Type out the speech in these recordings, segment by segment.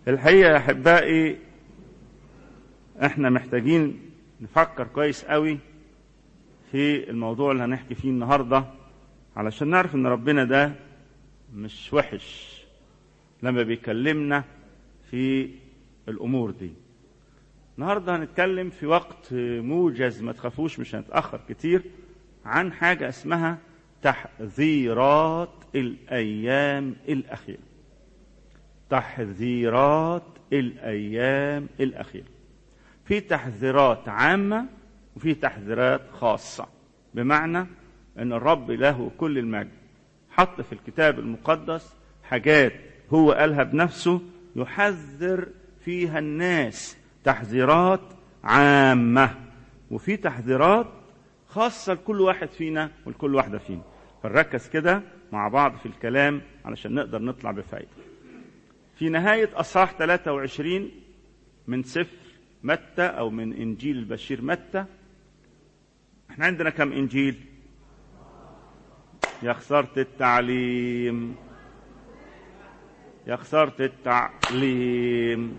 الحقيقة يا أحبائي احنا محتاجين نفكر كويس قوي في الموضوع اللي هنحكي فيه النهاردة علشان نعرف ان ربنا ده مش وحش لما بيكلمنا في الامور دي النهارده هنتكلم في وقت موجز ما تخافوش مش هنتاخر كتير عن حاجه اسمها تحذيرات الايام الاخيره تحذيرات الايام الاخيره في تحذيرات عامه وفي تحذيرات خاصه بمعنى ان الرب له كل المجد حط في الكتاب المقدس حاجات هو قالها بنفسه يحذر فيها الناس تحذيرات عامة وفي تحذيرات خاصة لكل واحد فينا ولكل واحدة فينا فنركز كده مع بعض في الكلام علشان نقدر نطلع بفايدة في نهاية أصحاح 23 من سفر متى أو من إنجيل البشير متى احنا عندنا كم إنجيل يا خسارة التعليم يا خسارة التعليم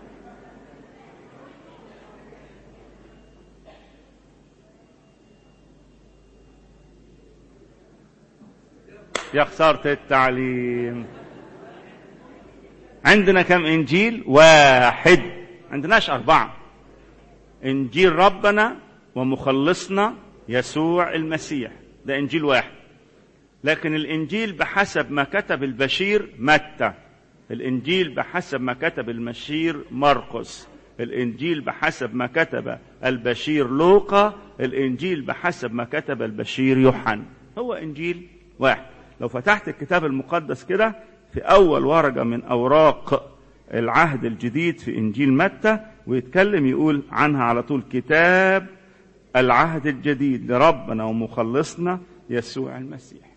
يا خسارة التعليم عندنا كم إنجيل واحد عندناش أربعة إنجيل ربنا ومخلصنا يسوع المسيح ده إنجيل واحد لكن الإنجيل بحسب ما كتب البشير متى الإنجيل بحسب ما كتب المشير مرقس الإنجيل بحسب ما كتب البشير لوقا الإنجيل بحسب ما كتب البشير يوحنا هو إنجيل واحد لو فتحت الكتاب المقدس كده في أول ورقة من أوراق العهد الجديد في إنجيل متى ويتكلم يقول عنها على طول كتاب العهد الجديد لربنا ومخلصنا يسوع المسيح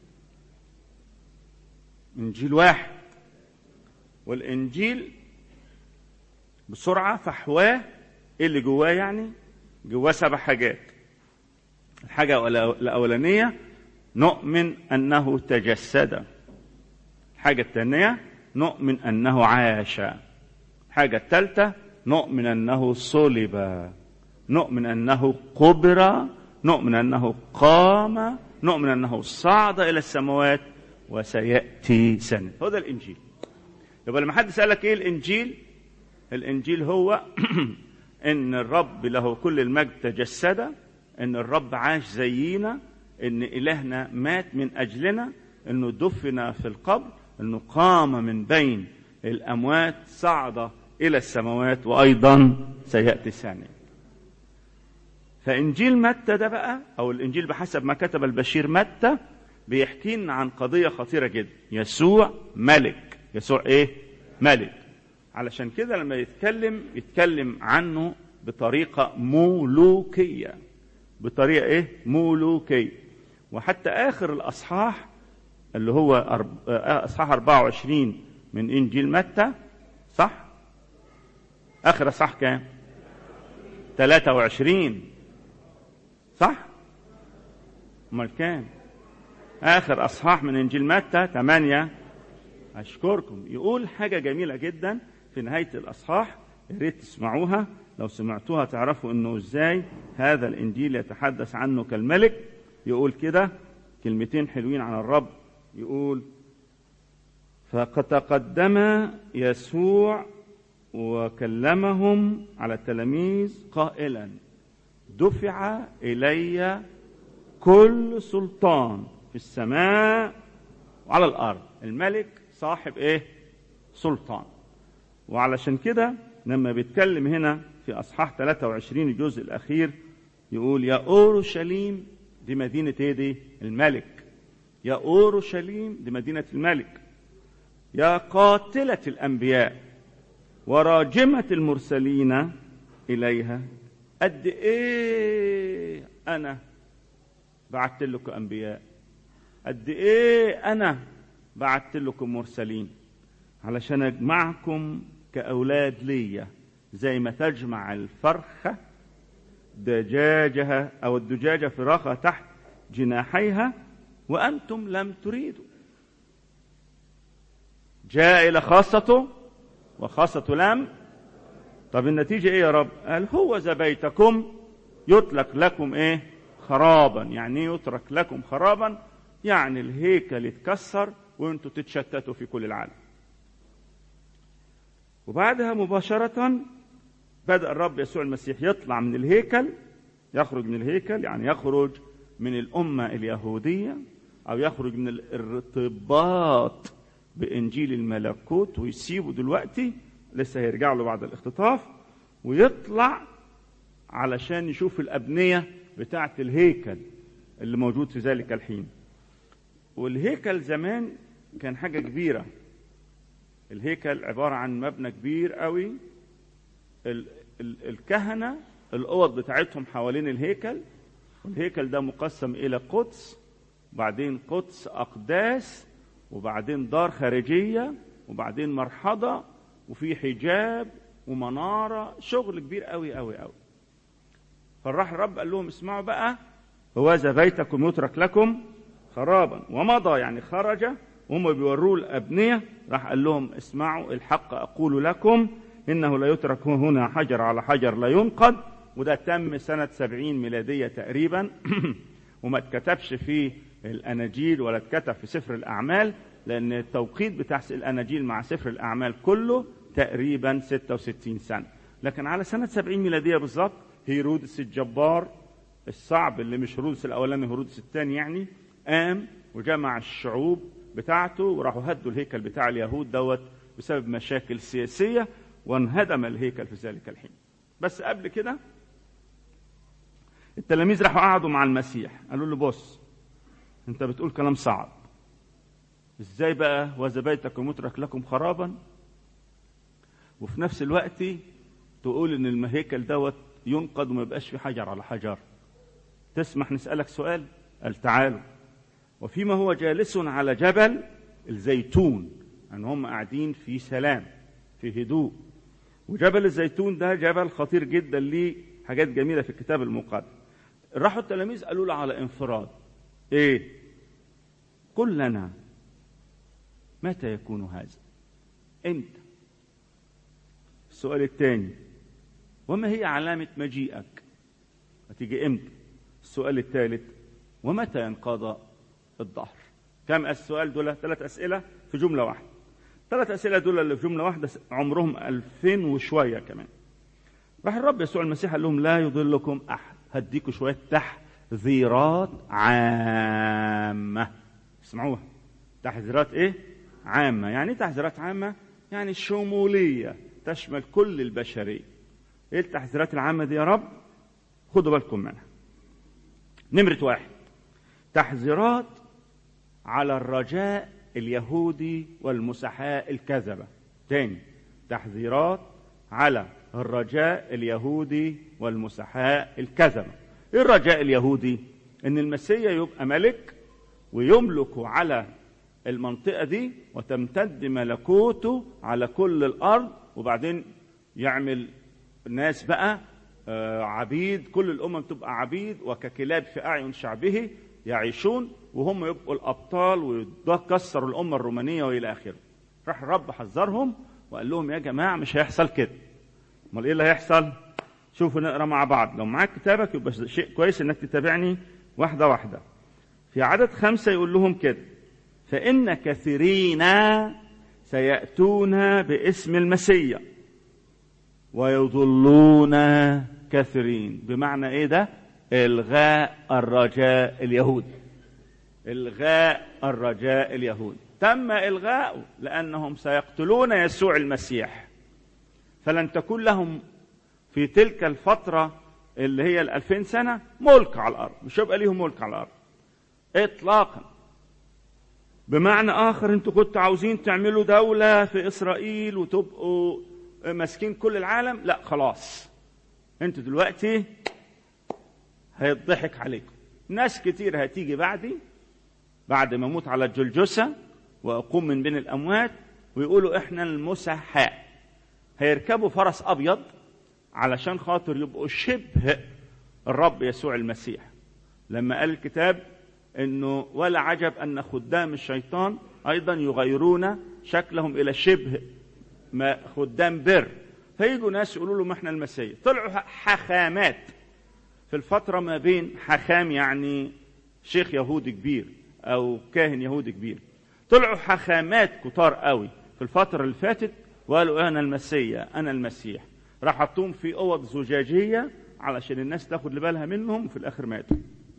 إنجيل واحد والإنجيل بسرعة فحواه إيه اللي جواه يعني جواه سبع حاجات الحاجة الأولانية نؤمن أنه تجسد الحاجة الثانية نؤمن أنه عاش الحاجة الثالثة نؤمن أنه صلب نؤمن أنه قبر نؤمن أنه قام نؤمن أنه صعد إلى السماوات وسيأتي سنة هو ده الإنجيل يبقى لما حد سألك إيه الإنجيل الإنجيل هو إن الرب له كل المجد تجسد إن الرب عاش زينا إن إلهنا مات من أجلنا إنه دفن في القبر إنه قام من بين الأموات صعد إلى السماوات وأيضا سيأتي ثانيا فإنجيل متى ده بقى أو الإنجيل بحسب ما كتب البشير متى بيحكي لنا عن قضية خطيرة جدا يسوع ملك يسوع إيه ملك علشان كده لما يتكلم يتكلم عنه بطريقة ملوكية بطريقة إيه ملوكية وحتى آخر الأصحاح اللي هو أصحاح 24 من إنجيل متى صح آخر أصحاح كام 23 صح امال كام اخر اصحاح من انجيل متى 8 اشكركم يقول حاجه جميله جدا في نهايه الاصحاح يا ريت تسمعوها لو سمعتوها تعرفوا انه ازاي هذا الانجيل يتحدث عنه كالملك يقول كده كلمتين حلوين عن الرب يقول فقد تقدم يسوع وكلمهم على التلاميذ قائلا دفع الي كل سلطان في السماء وعلى الارض الملك صاحب ايه سلطان وعلشان كده لما بيتكلم هنا في اصحاح 23 الجزء الاخير يقول يا اورشليم دي مدينه ايه دي الملك يا اورشليم دي مدينه الملك يا قاتله الانبياء وراجمه المرسلين اليها قد ايه انا بعت لكم انبياء قد ايه انا بعت لكم مرسلين علشان اجمعكم كاولاد ليا زي ما تجمع الفرخه دجاجها او الدجاجه فراخها تحت جناحيها وانتم لم تريدوا جاء الى خاصته وخاصة لم طب النتيجة ايه يا رب قال هو ذا بيتكم يترك لكم ايه خرابا يعني ايه يترك لكم خرابا يعني الهيكل يتكسر وانتوا تتشتتوا في كل العالم وبعدها مباشرة بدأ الرب يسوع المسيح يطلع من الهيكل يخرج من الهيكل يعني يخرج من الأمة اليهودية أو يخرج من الارتباط بإنجيل الملكوت ويسيبه دلوقتي لسه هيرجع له بعد الاختطاف ويطلع علشان يشوف الأبنية بتاعة الهيكل اللي موجود في ذلك الحين والهيكل زمان كان حاجة كبيرة الهيكل عبارة عن مبنى كبير قوي ال ال الكهنة الأوض بتاعتهم حوالين الهيكل والهيكل ده مقسم إلى قدس وبعدين قدس أقداس وبعدين دار خارجية وبعدين مرحضة وفي حجاب ومنارة شغل كبير قوي قوي قوي فراح الرب قال لهم اسمعوا بقى هوذا بيتكم يترك لكم خرابا ومضى يعني خرج وهم بيوروه الأبنية راح قال لهم اسمعوا الحق أقول لكم إنه لا يترك هنا حجر على حجر لا ينقض وده تم سنة سبعين ميلادية تقريبا وما اتكتبش في الأناجيل ولا اتكتب في سفر الأعمال لأن التوقيت بتاع الأناجيل مع سفر الأعمال كله تقريبا 66 سنة لكن على سنة 70 ميلادية بالظبط هيرودس الجبار الصعب اللي مش هيرودس الأولاني هيرودس الثاني يعني قام وجمع الشعوب بتاعته وراحوا هدوا الهيكل بتاع اليهود دوت بسبب مشاكل سياسية وانهدم الهيكل في ذلك الحين بس قبل كده التلاميذ راحوا قعدوا مع المسيح قالوا له بص انت بتقول كلام صعب ازاي بقى وذا بيتكم يترك لكم خرابا وفي نفس الوقت تقول ان الهيكل دوت ينقض وما يبقاش في حجر على حجر تسمح نسألك سؤال قال تعالوا وفيما هو جالس على جبل الزيتون ان هم قاعدين في سلام في هدوء وجبل الزيتون ده جبل خطير جدا ليه حاجات جميله في الكتاب المقدس راحوا التلاميذ قالوا له على انفراد ايه قل لنا متى يكون هذا امتى السؤال الثاني وما هي علامة مجيئك هتيجي امتى السؤال الثالث ومتى ينقضى الظهر كم السؤال دول ثلاث أسئلة في جملة واحدة ثلاث أسئلة دول اللي في جملة واحدة عمرهم ألفين وشوية كمان راح الرب يسوع المسيح قال لهم لا يضلكم أحد هديكوا شوية تحذيرات عامة اسمعوها تحذيرات ايه عامة يعني تحذيرات عامة يعني شمولية تشمل كل البشرية ايه التحذيرات العامة دي يا رب خدوا بالكم منها نمرة واحد تحذيرات على الرجاء اليهودي والمسحاء الكذبة تاني تحذيرات على الرجاء اليهودي والمسحاء الكذبة ايه الرجاء اليهودي ان المسيا يبقى ملك ويملك على المنطقة دي وتمتد ملكوته على كل الأرض وبعدين يعمل ناس بقى عبيد كل الأمم تبقى عبيد وككلاب في أعين شعبه يعيشون وهم يبقوا الأبطال ويكسروا الأمة الرومانية وإلى آخره راح الرب حذرهم وقال لهم يا جماعة مش هيحصل كده امال ايه اللي هيحصل شوفوا نقرا مع بعض لو معاك كتابك يبقى شيء كويس انك تتابعني واحده واحده في عدد خمسة يقول لهم كده فإن كثيرين سيأتون باسم المسيح ويضلون كثيرين بمعنى ايه ده الغاء الرجاء اليهودي الغاء الرجاء اليهودي تم الغاؤه لانهم سيقتلون يسوع المسيح فلن تكون لهم في تلك الفترة اللي هي الألفين سنة ملك على الأرض مش هيبقى ليهم ملك على الأرض إطلاقا بمعنى آخر أنتوا كنتوا عاوزين تعملوا دولة في إسرائيل وتبقوا ماسكين كل العالم لا خلاص أنتوا دلوقتي هيضحك عليكم ناس كتير هتيجي بعدي بعد ما اموت على الجلجسة واقوم من بين الاموات ويقولوا احنا المسحاء هيركبوا فرس ابيض علشان خاطر يبقوا شبه الرب يسوع المسيح لما قال الكتاب انه ولا عجب ان خدام الشيطان ايضا يغيرون شكلهم الى شبه ما خدام بر فيجوا ناس يقولوا له ما احنا المسيح طلعوا حخامات في الفترة ما بين حخام يعني شيخ يهودي كبير أو كاهن يهودي كبير طلعوا حخامات كتار قوي في الفترة اللي فاتت وقالوا أنا المسيح أنا المسيح راح حطوهم في أوض زجاجية علشان الناس تاخد بالها منهم وفي الآخر ماتوا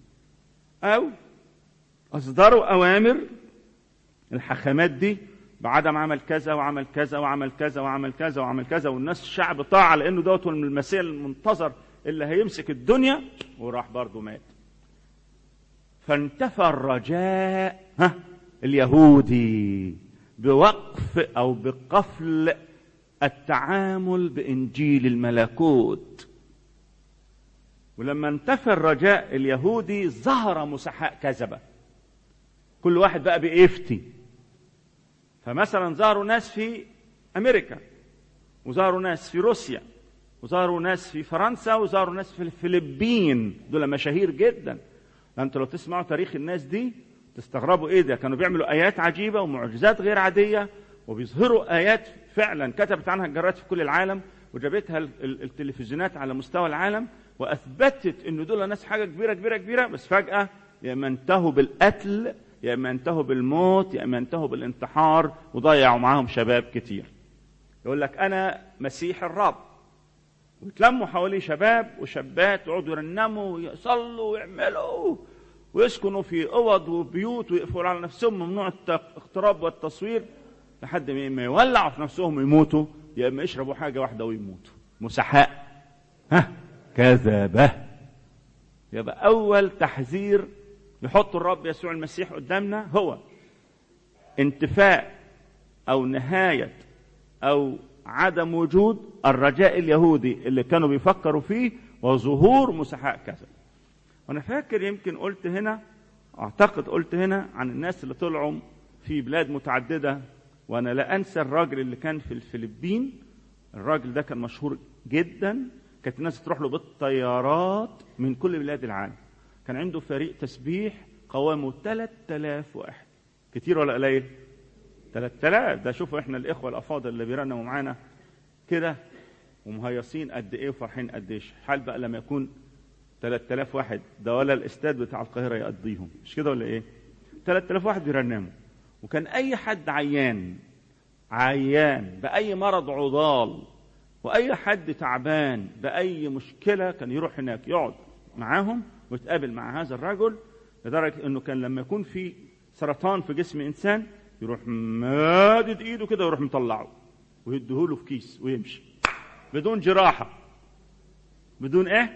أو أصدروا أوامر الحخامات دي بعدم عمل كذا وعمل كذا وعمل كذا وعمل كذا وعمل كذا والناس الشعب طاع لانه دوت المسيح المنتظر اللي هيمسك الدنيا وراح برضه مات فانتفى الرجاء ها اليهودي بوقف او بقفل التعامل بانجيل الملكوت ولما انتفى الرجاء اليهودي ظهر مسحاء كذبه كل واحد بقى بيفتي فمثلا ظهروا ناس في امريكا وظهروا ناس في روسيا وظهروا ناس في فرنسا وظهروا ناس في الفلبين دول مشاهير جدا انتوا لو تسمعوا تاريخ الناس دي تستغربوا ايه ده كانوا بيعملوا ايات عجيبه ومعجزات غير عاديه وبيظهروا ايات فعلا كتبت عنها الجرائد في كل العالم وجابتها التلفزيونات على مستوى العالم واثبتت ان دول ناس حاجه كبيره كبيره كبيره بس فجاه يا اما انتهوا بالقتل يا اما انتهوا بالموت يا اما انتهوا بالانتحار وضيعوا معاهم شباب كتير يقول لك انا مسيح الرب ويتلموا حواليه شباب وشابات يقعدوا يرنموا ويصلوا ويعملوا ويسكنوا في اوض وبيوت ويقفلوا على نفسهم ممنوع الاقتراب والتصوير لحد ما يولعوا في نفسهم ويموتوا يا اما يشربوا حاجه واحده ويموتوا مسحاء ها كذبه يبقى اول تحذير يحط الرب يسوع المسيح قدامنا هو انتفاء او نهايه او عدم وجود الرجاء اليهودي اللي كانوا بيفكروا فيه وظهور مسحاء كذا وانا فاكر يمكن قلت هنا اعتقد قلت هنا عن الناس اللي طلعوا في بلاد متعدده وانا لا انسى الراجل اللي كان في الفلبين الراجل ده كان مشهور جدا كانت الناس تروح له بالطيارات من كل بلاد العالم كان عنده فريق تسبيح قوامه 3000 واحد كتير ولا قليل 3000 ده شوفوا احنا الاخوه الافاضل اللي بيرنموا معانا كده ومهيصين قد ايه وفرحين قد ايه حال بقى لما يكون 3000 واحد ده ولا الاستاد بتاع القاهره يقضيهم مش كده ولا ايه 3000 واحد بيرنموا وكان اي حد عيان عيان باي مرض عضال واي حد تعبان باي مشكله كان يروح هناك يقعد معاهم ويتقابل مع هذا الرجل لدرجه انه كان لما يكون في سرطان في جسم انسان يروح مادد ايده كده ويروح مطلعه ويديهوله في كيس ويمشي بدون جراحه بدون ايه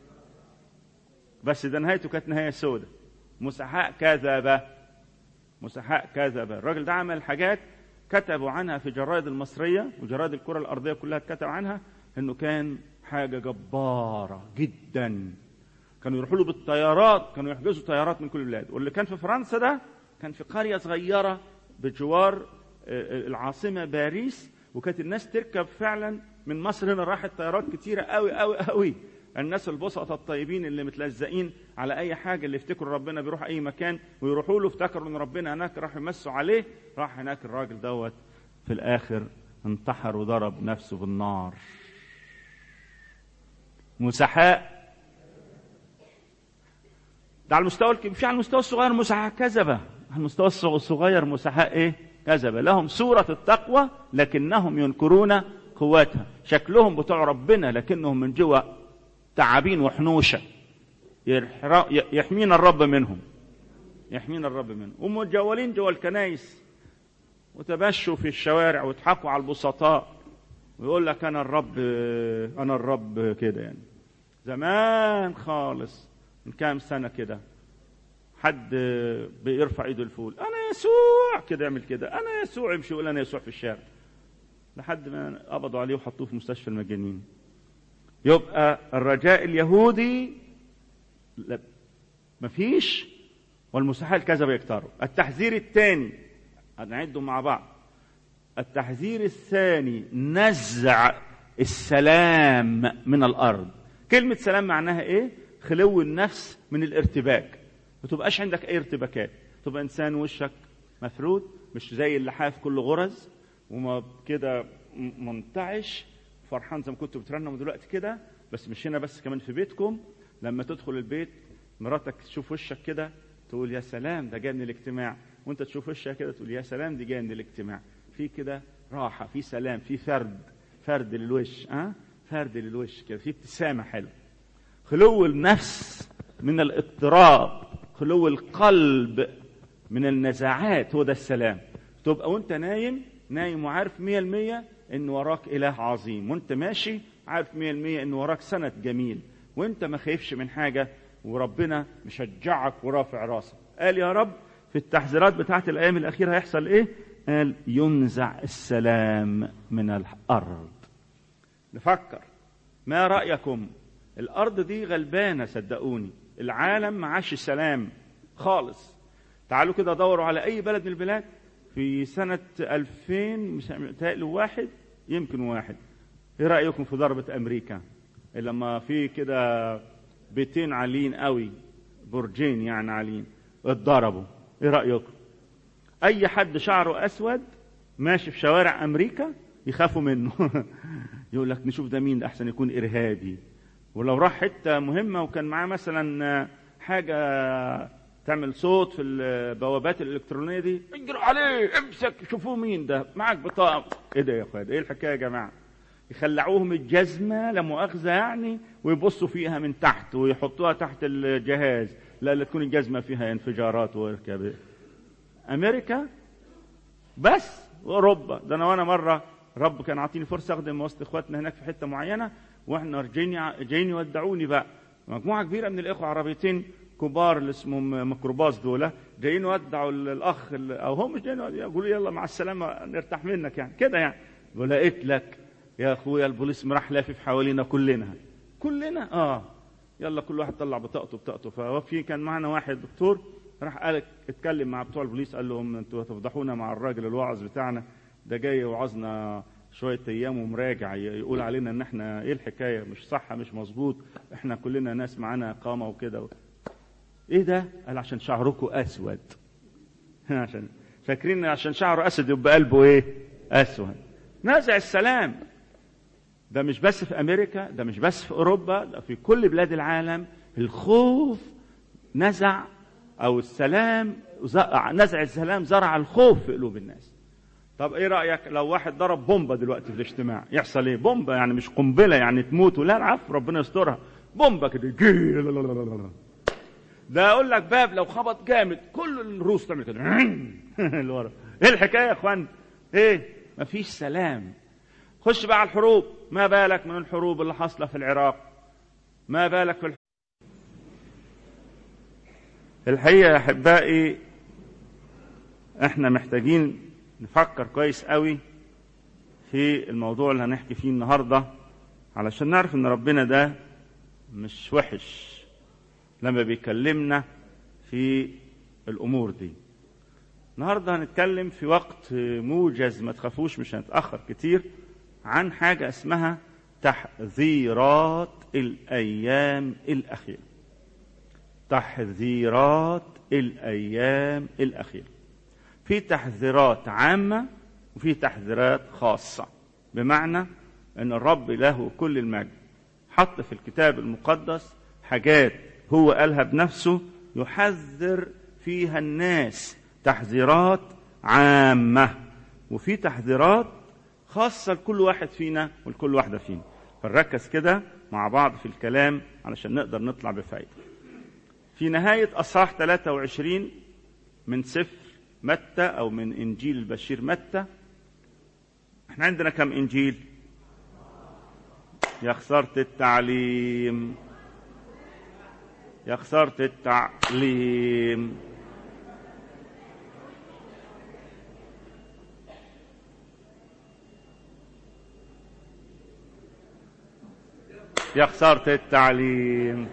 بس ده نهايته كانت نهايه سودة مسحاء كذبه مسحاء كذبه الراجل ده عمل حاجات كتبوا عنها في جرائد المصريه وجرائد الكره الارضيه كلها اتكتب عنها انه كان حاجه جباره جدا كانوا يروحوا له بالطيارات كانوا يحجزوا طيارات من كل البلاد واللي كان في فرنسا ده كان في قريه صغيره بجوار العاصمه باريس وكانت الناس تركب فعلا من مصر هنا راحت طيارات كتيره قوي قوي قوي الناس البسطة الطيبين اللي متلزقين على اي حاجه اللي يفتكروا ربنا بيروح اي مكان ويروحوا له افتكروا ان ربنا هناك راح يمسوا عليه راح هناك الراجل دوت في الاخر انتحر وضرب نفسه بالنار مسحاء ده على المستوى الكبير في على المستوى الصغير مسحاء كذبه على المستوى الصغير مسحاء ايه كذبه لهم صوره التقوى لكنهم ينكرون قواتها شكلهم بتوع ربنا لكنهم من جوه تعابين وحنوشه يحمينا الرب منهم يحمينا الرب منهم ومتجولين جوه الكنايس وتبشوا في الشوارع ويضحكوا على البسطاء ويقول لك انا الرب انا الرب كده يعني زمان خالص من كام سنه كده حد بيرفع ايده لفوق انا يسوع كده يعمل كده انا يسوع يمشي يقول انا يسوع في الشارع لحد ما قبضوا عليه وحطوه في مستشفى المجانين يبقى الرجاء اليهودي لا مفيش والمسيحية الكذبة يكتروا التحذير الثاني هنعدهم مع بعض التحذير الثاني نزع السلام من الأرض كلمة سلام معناها إيه؟ خلو النفس من الارتباك ما تبقاش عندك أي ارتباكات تبقى إنسان وشك مفرود مش زي اللحاف كله غرز وما كده م- منتعش فرحان زي ما كنتوا بترنموا دلوقتي كده بس مش هنا بس كمان في بيتكم لما تدخل البيت مراتك تشوف وشك كده تقول يا سلام ده جاي من الاجتماع وانت تشوف وشها كده تقول يا سلام دي جايه من الاجتماع في كده راحه في سلام في فرد فرد للوش ها أه؟ فرد للوش كده في ابتسامه حلوه خلو النفس من الاضطراب خلو القلب من النزاعات هو ده السلام تبقى وانت نايم نايم وعارف مية المية ان وراك اله عظيم وانت ماشي عارف مية المية ان وراك سند جميل وانت ما خايفش من حاجة وربنا مشجعك ورافع راسك قال يا رب في التحذيرات بتاعت الايام الاخيرة هيحصل ايه قال ينزع السلام من الارض نفكر ما رايكم الارض دي غلبانه صدقوني العالم معاش سلام خالص تعالوا كده دوروا على اي بلد من البلاد في سنة 2000 مش متهيألي واحد يمكن واحد ايه رأيكم في ضربة امريكا لما في كده بيتين عاليين قوي برجين يعني عاليين اتضربوا ايه رأيكم اي حد شعره اسود ماشي في شوارع امريكا يخافوا منه يقول لك نشوف ده مين ده احسن يكون ارهابي ولو راح حته مهمه وكان معاه مثلا حاجه تعمل صوت في البوابات الالكترونيه دي اجروا عليه امسك شوفوه مين ده معك بطاقه ايه ده يا اخويا ايه الحكايه يا جماعه يخلعوهم الجزمه لا مؤاخذه يعني ويبصوا فيها من تحت ويحطوها تحت الجهاز لا لا تكون الجزمه فيها انفجارات واركب امريكا بس واوروبا ده انا وانا مره رب كان عاطيني فرصه اخدم وسط اخواتنا هناك في حته معينه واحنا جايين جايين يودعوني بقى مجموعه كبيره من الاخوه عربيتين كبار اللي اسمهم ميكروباص دول جايين يودعوا الاخ او هم مش جايين يقولوا يلا مع السلامه نرتاح منك يعني كده يعني ولقيت لك يا اخويا البوليس راح لافف حوالينا كلنا كلنا اه يلا كل واحد طلع بطاقته بطاقته ففي كان معنا واحد دكتور راح قال اتكلم مع بتوع البوليس قال لهم انتوا هتفضحونا مع الراجل الواعظ بتاعنا ده جاي وعظنا شويه ايام ومراجع يقول علينا ان احنا ايه الحكايه مش صح مش مظبوط احنا كلنا ناس معانا اقامه وكده ايه ده قال عشان شعركم اسود عشان فاكرين عشان شعره اسود يبقى قلبه ايه اسود نازع السلام ده مش بس في امريكا ده مش بس في اوروبا ده في كل بلاد العالم الخوف نزع او السلام نزع السلام زرع الخوف في قلوب الناس طب ايه رايك لو واحد ضرب بومبه دلوقتي في الاجتماع يحصل ايه بومبه يعني مش قنبله يعني تموت ولا العفو ربنا يسترها بومبه كده ده اقول لك باب لو خبط جامد كل الروس تعمل كده لورا ايه الحكايه يا اخوان ايه مفيش سلام خش بقى على الحروب ما بالك من الحروب اللي حاصله في العراق ما بالك في الحروب. الحقيقه يا احبائي احنا محتاجين نفكر كويس قوي في الموضوع اللي هنحكي فيه النهارده علشان نعرف ان ربنا ده مش وحش لما بيكلمنا في الامور دي النهارده هنتكلم في وقت موجز ما تخافوش مش هنتاخر كتير عن حاجه اسمها تحذيرات الايام الاخيره تحذيرات الايام الاخيره في تحذيرات عامه وفي تحذيرات خاصه بمعنى ان الرب له كل المجد حط في الكتاب المقدس حاجات هو قالها بنفسه يحذر فيها الناس تحذيرات عامة وفي تحذيرات خاصة لكل واحد فينا ولكل واحدة فينا فنركز كده مع بعض في الكلام علشان نقدر نطلع بفايدة في نهاية أصحاح 23 من سفر متى أو من إنجيل البشير متى احنا عندنا كم إنجيل يا خسارة التعليم يا خسارة التعليم يا خسارة التعليم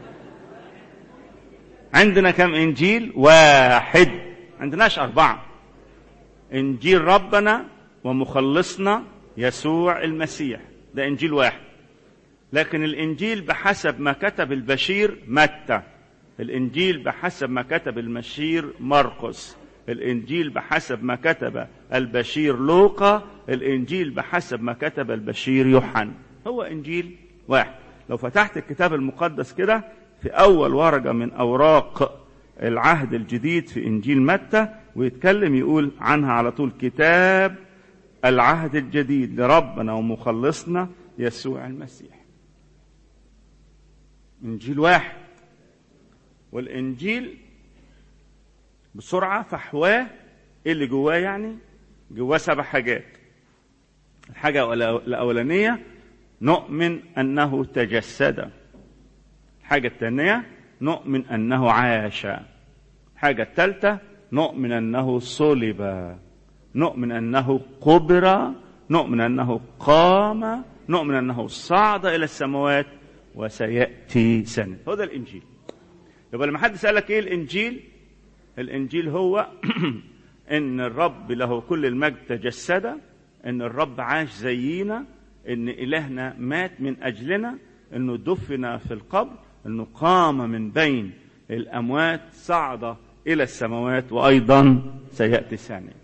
عندنا كم إنجيل واحد عندناش أربعة إنجيل ربنا ومخلصنا يسوع المسيح ده إنجيل واحد لكن الإنجيل بحسب ما كتب البشير متى الإنجيل بحسب ما كتب المشير مرقس الإنجيل بحسب ما كتب البشير لوقا الإنجيل بحسب ما كتب البشير يوحنا هو إنجيل واحد لو فتحت الكتاب المقدس كده في أول ورقة من أوراق العهد الجديد في إنجيل متى ويتكلم يقول عنها على طول كتاب العهد الجديد لربنا ومخلصنا يسوع المسيح إنجيل واحد والإنجيل بسرعة فحواه إيه اللي جواه يعني جواه سبع حاجات الحاجة الأولانية نؤمن أنه تجسد الحاجة الثانية نؤمن أنه عاش الحاجة الثالثة نؤمن أنه صلب نؤمن أنه قبر نؤمن أنه قام نؤمن أنه صعد إلى السماوات وسيأتي سنة هو ده الإنجيل يبقى لما حد سألك إيه الإنجيل الإنجيل هو إن الرب له كل المجد تجسد إن الرب عاش زينا إن إلهنا مات من أجلنا إنه دفن في القبر إنه قام من بين الأموات صعد إلى السماوات وأيضا سيأتي ثانيا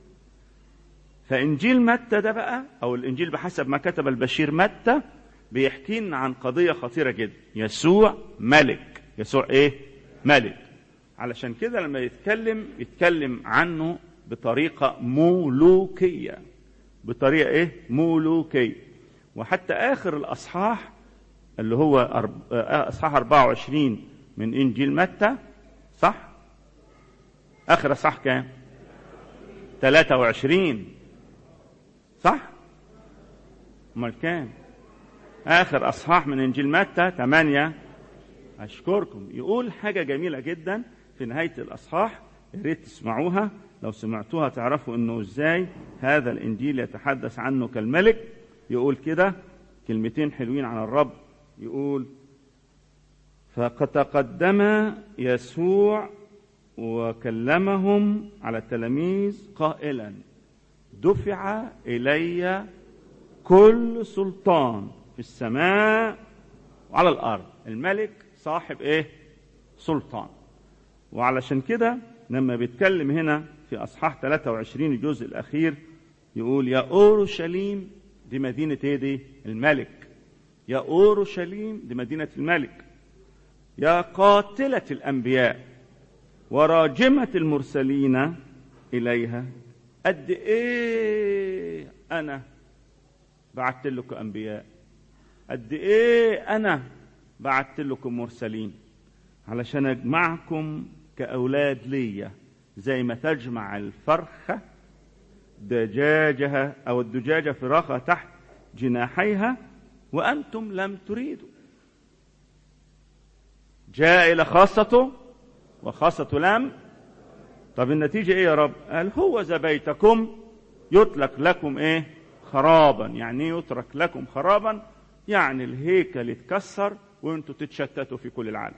فإنجيل متى ده بقى أو الإنجيل بحسب ما كتب البشير متى بيحكي لنا عن قضية خطيرة جدا يسوع ملك يسوع إيه؟ ملك علشان كده لما يتكلم يتكلم عنه بطريقة ملوكية بطريقة إيه؟ ملوكية وحتى آخر الأصحاح اللي هو أصحاح 24 من إنجيل متى صح؟ آخر أصحاح كام؟ 23 صح؟ أمال كام؟ آخر أصحاح من إنجيل متى 8 أشكركم يقول حاجة جميلة جدا في نهاية الأصحاح يا ريت تسمعوها لو سمعتوها تعرفوا إنه إزاي هذا الإنجيل يتحدث عنه كالملك يقول كده كلمتين حلوين عن الرب يقول فقد تقدم يسوع وكلمهم على التلاميذ قائلا دفع الي كل سلطان في السماء وعلى الارض الملك صاحب ايه سلطان وعلشان كده لما بيتكلم هنا في اصحاح 23 الجزء الاخير يقول يا اورشليم دي مدينه ايه دي الملك يا اورشليم دي مدينه الملك يا قاتله الانبياء وراجمه المرسلين اليها قد ايه انا بعت لكم انبياء قد ايه انا بعت لكم مرسلين علشان اجمعكم كاولاد ليا زي ما تجمع الفرخه دجاجها او الدجاجه فراخها تحت جناحيها وانتم لم تريدوا جاء الى خاصته وخاصته لم طب النتيجه ايه يا رب قال هو ذا بيتكم يترك لكم ايه خرابا يعني ايه يترك لكم خرابا يعني الهيكل يتكسر وانتوا تتشتتوا في كل العالم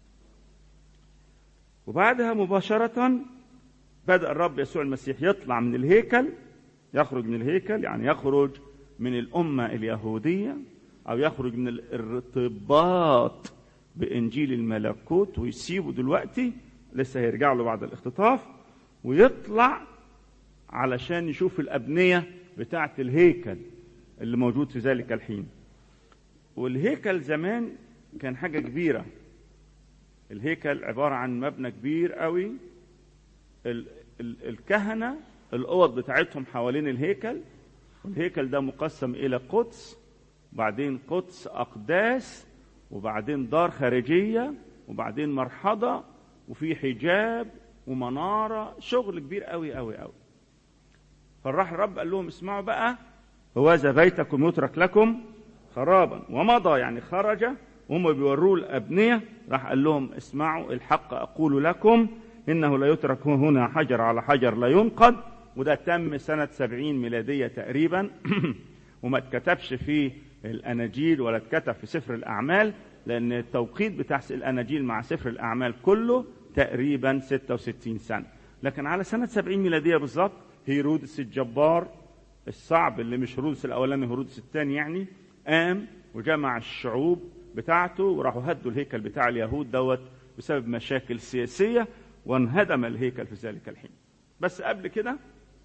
وبعدها مباشرة بدأ الرب يسوع المسيح يطلع من الهيكل يخرج من الهيكل يعني يخرج من الأمة اليهودية أو يخرج من الارتباط بإنجيل الملكوت ويسيبه دلوقتي لسه هيرجع له بعد الاختطاف ويطلع علشان يشوف الأبنية بتاعة الهيكل اللي موجود في ذلك الحين والهيكل زمان كان حاجة كبيرة الهيكل عبارة عن مبنى كبير قوي ال ال الكهنة الأوض بتاعتهم حوالين الهيكل والهيكل ده مقسم إلى قدس وبعدين قدس أقداس وبعدين دار خارجية وبعدين مرحضة وفي حجاب ومنارة شغل كبير قوي قوي قوي فراح الرب قال لهم اسمعوا بقى هوذا بيتكم يترك لكم خرابا ومضى يعني خرج وهم بيوروه الأبنية راح قال لهم اسمعوا الحق أقول لكم إنه لا يترك هنا حجر على حجر لا ينقض وده تم سنة سبعين ميلادية تقريبا وما اتكتبش في الأناجيل ولا اتكتب في سفر الأعمال لأن التوقيت بتاع الأناجيل مع سفر الأعمال كله تقريبا 66 سنة لكن على سنة 70 ميلادية بالظبط هيرودس الجبار الصعب اللي مش هيرودس الأولاني هيرودس الثاني يعني قام وجمع الشعوب بتاعته وراحوا هدوا الهيكل بتاع اليهود دوت بسبب مشاكل سياسية وانهدم الهيكل في ذلك الحين بس قبل كده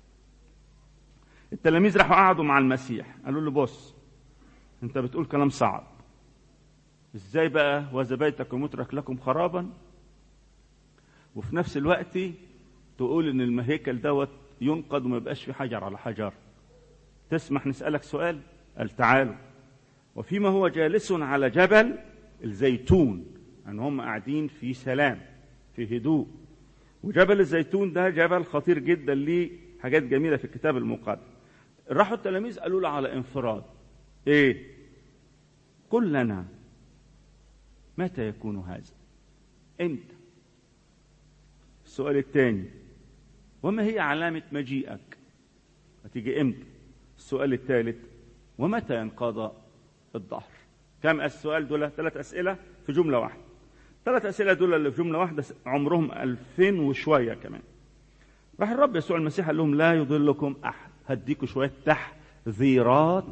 التلاميذ راحوا قعدوا مع المسيح قالوا له بص انت بتقول كلام صعب ازاي بقى وذا بيتكم يترك لكم خرابا وفي نفس الوقت تقول ان الهيكل دوت ينقض وما يبقاش في حجر على حجر تسمح نسألك سؤال قال تعالوا وفيما هو جالس على جبل الزيتون ان هم قاعدين في سلام في هدوء وجبل الزيتون ده جبل خطير جدا ليه حاجات جميله في الكتاب المقدس راحوا التلاميذ قالوا له على انفراد ايه قل لنا متى يكون هذا امتى السؤال الثاني وما هي علامة مجيئك هتيجي امتى السؤال الثالث ومتى ينقضى الظهر كم السؤال دول ثلاث أسئلة في جملة واحدة ثلاث أسئلة دول اللي في جملة واحدة عمرهم ألفين وشوية كمان راح الرب يسوع المسيح قال لهم لا يضلكم أحد هديكوا شوية تحذيرات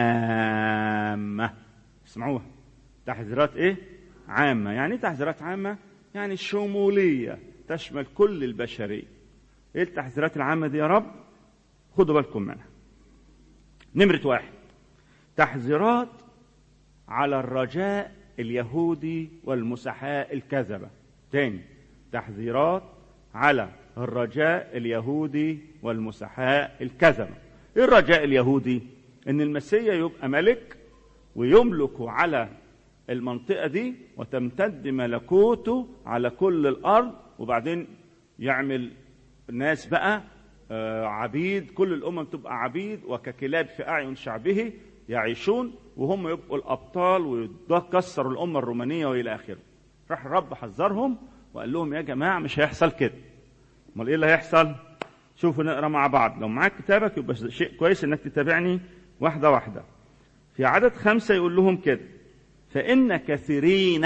عامة اسمعوها تحذيرات ايه عامة يعني ايه تحذيرات عامة يعني شمولية تشمل كل البشرية ايه التحذيرات العامة دي يا رب خدوا بالكم منها نمرة واحد تحذيرات على الرجاء اليهودي والمسحاء الكذبة تاني تحذيرات على الرجاء اليهودي والمسحاء الكذبة ايه الرجاء اليهودي ان المسيا يبقى ملك ويملك على المنطقة دي وتمتد ملكوته على كل الأرض وبعدين يعمل ناس بقى عبيد كل الأمم تبقى عبيد وككلاب في أعين شعبه يعيشون وهم يبقوا الأبطال ويكسروا الأمة الرومانية وإلى آخره راح الرب حذرهم وقال لهم يا جماعة مش هيحصل كده امال ايه اللي هيحصل شوفوا نقرا مع بعض لو معاك كتابك يبقى شيء كويس انك تتابعني واحده واحده في عدد خمسة يقول لهم كده فإن كثيرين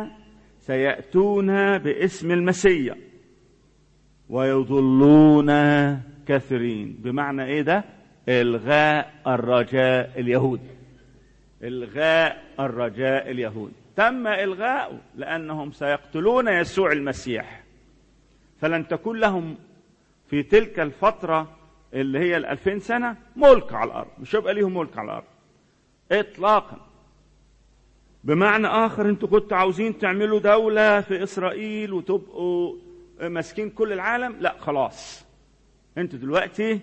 سيأتون باسم المسيح ويضلون كثيرين بمعنى ايه ده الغاء الرجاء اليهودي الغاء الرجاء اليهودي تم الغاؤه لانهم سيقتلون يسوع المسيح فلن تكون لهم في تلك الفترة اللي هي الألفين سنة ملك على الأرض مش هيبقى ليهم ملك على الأرض إطلاقا بمعنى آخر أنتوا كنتوا عاوزين تعملوا دولة في إسرائيل وتبقوا ماسكين كل العالم لا خلاص أنتوا دلوقتي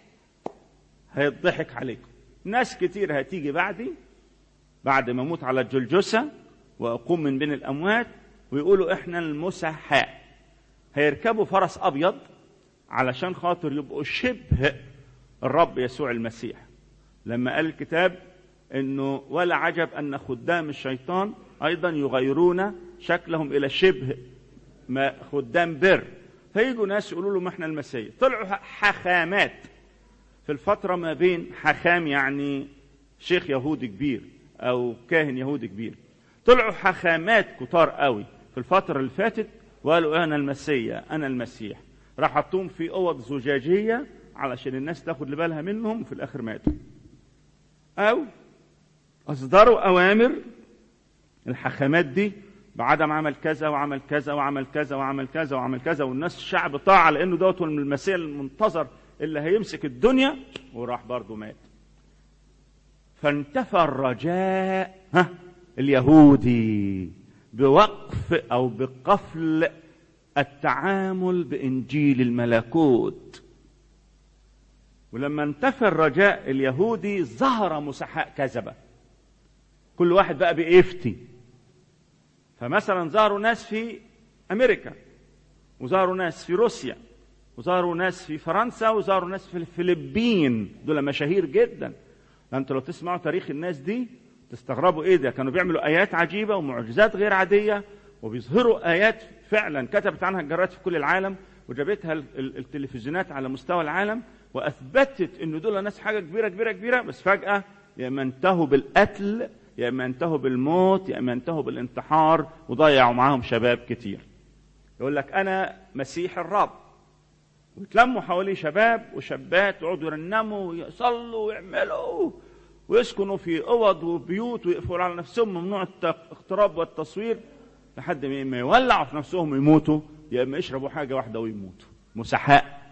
هيضحك عليكم ناس كتير هتيجي بعدي بعد ما اموت على الجلجسة واقوم من بين الاموات ويقولوا احنا المسحاء هيركبوا فرس ابيض علشان خاطر يبقوا شبه الرب يسوع المسيح لما قال الكتاب انه ولا عجب ان خدام الشيطان ايضا يغيرون شكلهم الى شبه ما خدام بر فيجوا ناس يقولوا له ما احنا المسيح طلعوا حخامات في الفترة ما بين حخام يعني شيخ يهودي كبير او كاهن يهودي كبير طلعوا حخامات كتار قوي في الفترة اللي فاتت وقالوا انا المسيح انا المسيح راح حطوهم في اوض زجاجية علشان الناس تاخد بالها منهم وفي الاخر ماتوا او اصدروا اوامر الحخامات دي بعدم عمل كذا وعمل كذا وعمل كذا وعمل كذا وعمل كذا والناس الشعب طاع لانه دوت المسيح المنتظر اللي هيمسك الدنيا وراح برضه مات فانتفى الرجاء ها اليهودي بوقف او بقفل التعامل بانجيل الملكوت ولما انتفى الرجاء اليهودي ظهر مسحاء كذبه كل واحد بقى بيفتي فمثلا ظهروا ناس في امريكا وظهروا ناس في روسيا وظهروا ناس في فرنسا وظهروا ناس في الفلبين دول مشاهير جدا انتوا لو تسمعوا تاريخ الناس دي تستغربوا ايه ده كانوا بيعملوا ايات عجيبه ومعجزات غير عاديه وبيظهروا ايات فعلا كتبت عنها الجرائد في كل العالم وجابتها التلفزيونات على مستوى العالم واثبتت ان دول ناس حاجه كبيره كبيره كبيره بس فجاه يا اما انتهوا بالقتل يا اما انتهوا بالموت يا اما انتهوا بالانتحار وضيعوا معاهم شباب كتير يقول لك انا مسيح الرب ويتلموا حواليه شباب وشابات يقعدوا يرنموا ويصلوا ويعملوا ويسكنوا في اوض وبيوت ويقفلوا على نفسهم ممنوع الاقتراب والتصوير لحد ما يولعوا في نفسهم ويموتوا يا اما يشربوا حاجه واحده ويموتوا مسحاء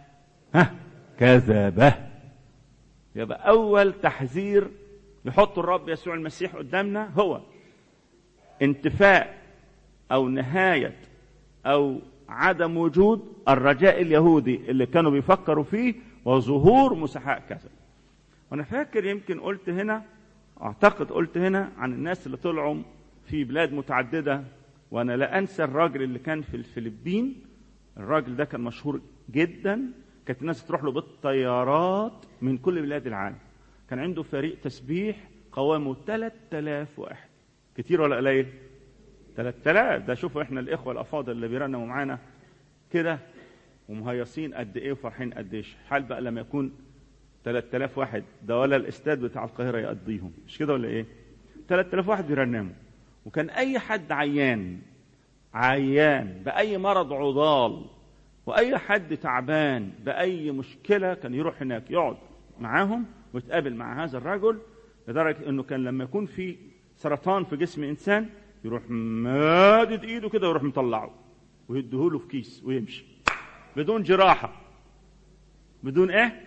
ها كذبه يبقى اول تحذير يحط الرب يسوع المسيح قدامنا هو انتفاء او نهايه او عدم وجود الرجاء اليهودي اللي كانوا بيفكروا فيه وظهور مسحاء كذب وانا فاكر يمكن قلت هنا اعتقد قلت هنا عن الناس اللي طلعوا في بلاد متعدده وانا لا انسى الراجل اللي كان في الفلبين الراجل ده كان مشهور جدا كانت الناس تروح له بالطيارات من كل بلاد العالم كان عنده فريق تسبيح قوامه 3000 واحد كتير ولا قليل 3000 ده شوفوا احنا الاخوه الافاضل اللي بيرنموا معانا كده ومهيصين قد ايه وفرحين قد ايه حال بقى لما يكون 3000 واحد ده ولا الاستاد بتاع القاهره يقضيهم مش كده ولا ايه 3000 واحد بيرنموا وكان اي حد عيان عيان باي مرض عضال واي حد تعبان باي مشكله كان يروح هناك يقعد معاهم ويتقابل مع هذا الرجل لدرجه انه كان لما يكون في سرطان في جسم انسان يروح مادد ايده كده ويروح مطلعه ويديهوله في كيس ويمشي بدون جراحه بدون ايه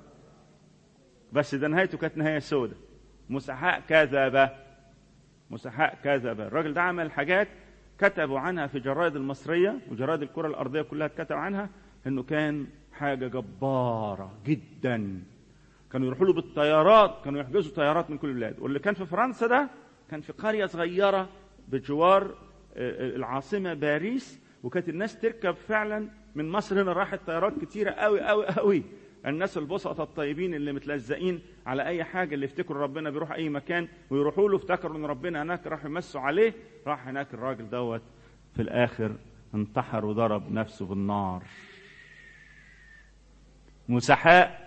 بس ده نهايته كانت نهايه سودة مسحاء كذب مسحاء كذب الراجل ده عمل حاجات كتبوا عنها في جرائد المصريه وجرائد الكره الارضيه كلها اتكتب عنها انه كان حاجه جباره جدا كانوا يروحوا له بالطيارات كانوا يحجزوا طيارات من كل البلاد واللي كان في فرنسا ده كان في قريه صغيره بجوار العاصمه باريس وكانت الناس تركب فعلا من مصر هنا راحت طيارات كتيره قوي قوي قوي الناس البسطة الطيبين اللي متلزقين على اي حاجه اللي يفتكروا ربنا بيروح اي مكان ويروحوا له افتكروا ان ربنا هناك راح يمسوا عليه راح هناك الراجل دوت في الاخر انتحر وضرب نفسه بالنار مسحاء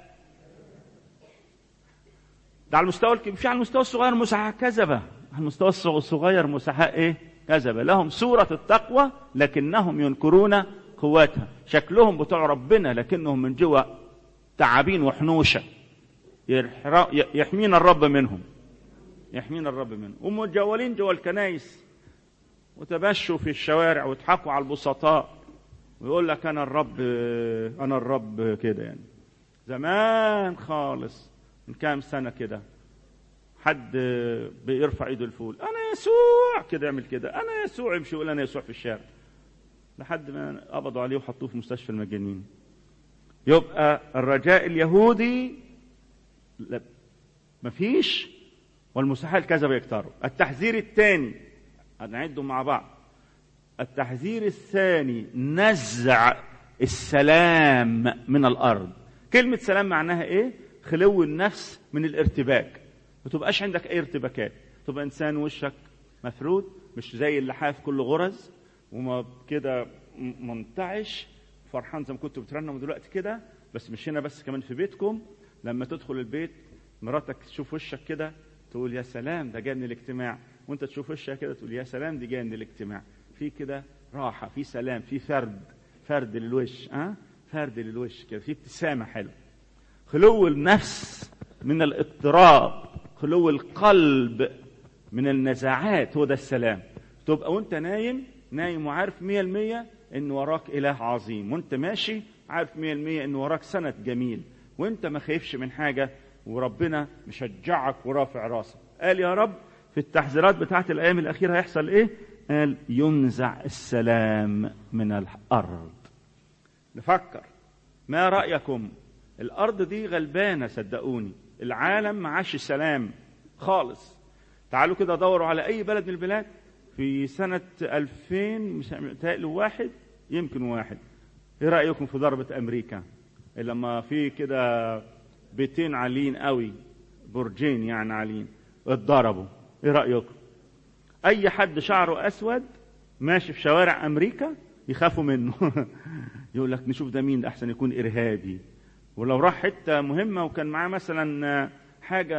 ده على المستوى الكبير في على المستوى الصغير مسحاء كذبه على المستوى الصغير مسحاء ايه كذبه لهم صوره التقوى لكنهم ينكرون قواتها شكلهم بتوع ربنا لكنهم من جوه تعابين وحنوشة يحمينا الرب منهم يحمينا الرب منهم ومتجولين جوا الكنايس وتبشوا في الشوارع ويضحكوا على البسطاء ويقول لك انا الرب انا الرب كده يعني زمان خالص من كام سنه كده حد بيرفع ايده الفول انا يسوع كده يعمل كده انا يسوع يمشي يقول انا يسوع في الشارع لحد ما قبضوا عليه وحطوه في مستشفى المجانين يبقى الرجاء اليهودي مفيش والمسيحية الكذب يكتروا التحذير الثاني هنعدهم مع بعض التحذير الثاني نزع السلام من الأرض كلمة سلام معناها إيه؟ خلو النفس من الارتباك ما تبقاش عندك أي ارتباكات تبقى إنسان وشك مفرود مش زي اللحاف كله غرز وما كده منتعش فرحان زي ما كنتوا بترنموا دلوقتي كده بس مش هنا بس كمان في بيتكم لما تدخل البيت مراتك تشوف وشك كده تقول يا سلام ده جاي من الاجتماع وانت تشوف وشها كده تقول يا سلام دي جايه من الاجتماع في كده راحه في سلام في فرد فرد للوش ها أه؟ فرد للوش كده في ابتسامه حلوه خلو النفس من الاضطراب خلو القلب من النزاعات هو ده السلام تبقى وانت نايم نايم وعارف مية المية ان وراك اله عظيم وانت ماشي عارف مية المية ان وراك سند جميل وانت ما خايفش من حاجة وربنا مشجعك ورافع راسك قال يا رب في التحذيرات بتاعت الايام الاخيرة هيحصل ايه قال ينزع السلام من الارض نفكر ما رايكم الارض دي غلبانه صدقوني العالم معاش سلام خالص تعالوا كده دوروا على اي بلد من البلاد في سنة 2000 متهيألي واحد يمكن واحد ايه رأيكم في ضربة أمريكا لما في كده بيتين عاليين قوي برجين يعني عاليين اتضربوا ايه رأيكم اي حد شعره اسود ماشي في شوارع امريكا يخافوا منه يقول لك نشوف ده مين ده احسن يكون ارهابي ولو راح حته مهمه وكان معاه مثلا حاجه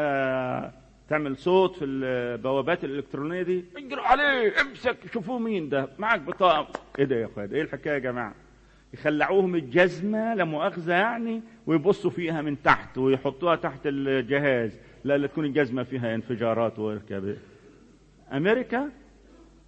تعمل صوت في البوابات الالكترونيه دي اجروا عليه امسك شوفوه مين ده معك بطاقه ايه ده يا اخويا ايه الحكايه يا جماعه يخلعوهم الجزمه لا مؤاخذه يعني ويبصوا فيها من تحت ويحطوها تحت الجهاز لا لا تكون الجزمه فيها انفجارات واركب امريكا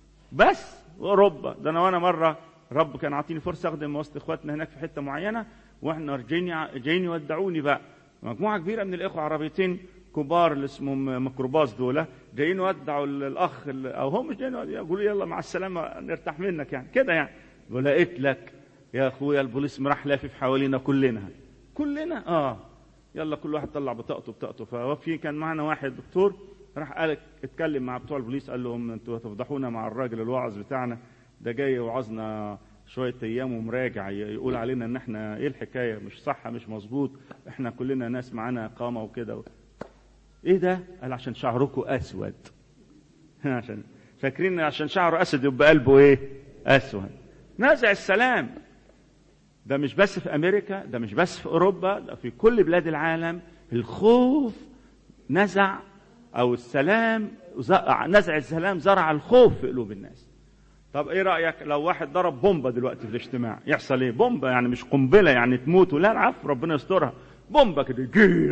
بس واوروبا ده انا وانا مره رب كان عاطيني فرصه اخدم وسط اخواتنا هناك في حته معينه واحنا جايين جايين يودعوني بقى مجموعه كبيره من الاخوه عربيتين كبار اللي اسمهم ميكروباص دول جايين يودعوا الاخ ال- او هم مش جايين يودعوا، يقولوا يلا مع السلامه نرتاح منك يعني كده يعني ولقيت لك يا اخويا البوليس راح لافف حوالينا كلنا كلنا اه يلا كل واحد طلع بطاقته بطاقته ففي كان معنا واحد دكتور راح قال اتكلم مع بتوع البوليس قال لهم انتوا هتفضحونا مع الراجل الواعظ بتاعنا ده جاي وعظنا شويه ايام ومراجع ي- يقول علينا ان احنا ايه الحكايه مش صح مش مظبوط احنا كلنا ناس معانا اقامه وكده ايه ده قال عشان شعركم اسود عشان فاكرين عشان شعره اسود يبقى قلبه ايه اسود نازع السلام ده مش بس في امريكا ده مش بس في اوروبا ده في كل بلاد العالم الخوف نزع او السلام زرع- نزع السلام زرع الخوف في قلوب الناس طب ايه رايك لو واحد ضرب بومبه دلوقتي في الاجتماع يحصل ايه بومبه يعني مش قنبله يعني تموت ولا العفو ربنا يسترها بومبه كده جي-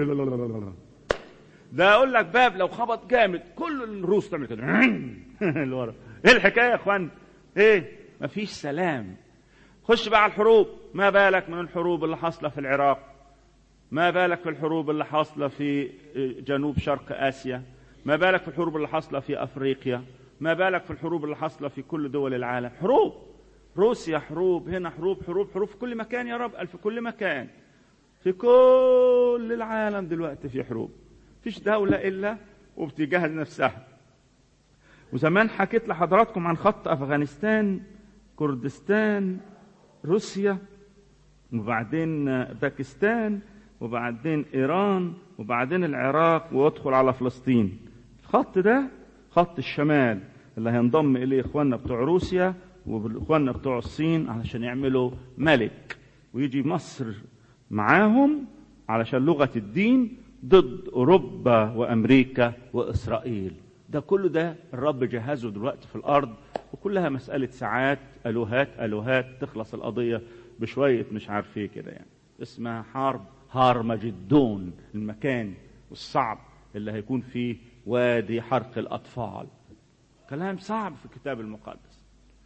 ده اقول لك باب لو خبط جامد كل الروس تعمل كده لورا ايه الحكايه يا اخوان ايه مفيش سلام خش بقى على الحروب ما بالك من الحروب اللي حاصله في العراق ما بالك في الحروب اللي حاصله في جنوب شرق اسيا ما بالك في الحروب اللي حاصله في افريقيا ما بالك في الحروب اللي حاصله في كل دول العالم حروب روسيا حروب هنا حروب حروب حروب في كل مكان يا رب في كل مكان في كل العالم دلوقتي في حروب فيش دولة إلا وبتجهز نفسها وزمان حكيت لحضراتكم عن خط أفغانستان كردستان روسيا وبعدين باكستان وبعدين إيران وبعدين العراق ويدخل على فلسطين الخط ده خط الشمال اللي هينضم إليه إخواننا بتوع روسيا وإخواننا بتوع الصين علشان يعملوا ملك ويجي مصر معاهم علشان لغة الدين ضد أوروبا وأمريكا وإسرائيل ده كله ده الرب جهزه دلوقتي في الأرض وكلها مسألة ساعات ألوهات ألوهات تخلص القضية بشوية مش عارف ايه كده يعني اسمها حرب هارمجدون المكان الصعب اللي هيكون فيه وادي حرق الأطفال كلام صعب في الكتاب المقدس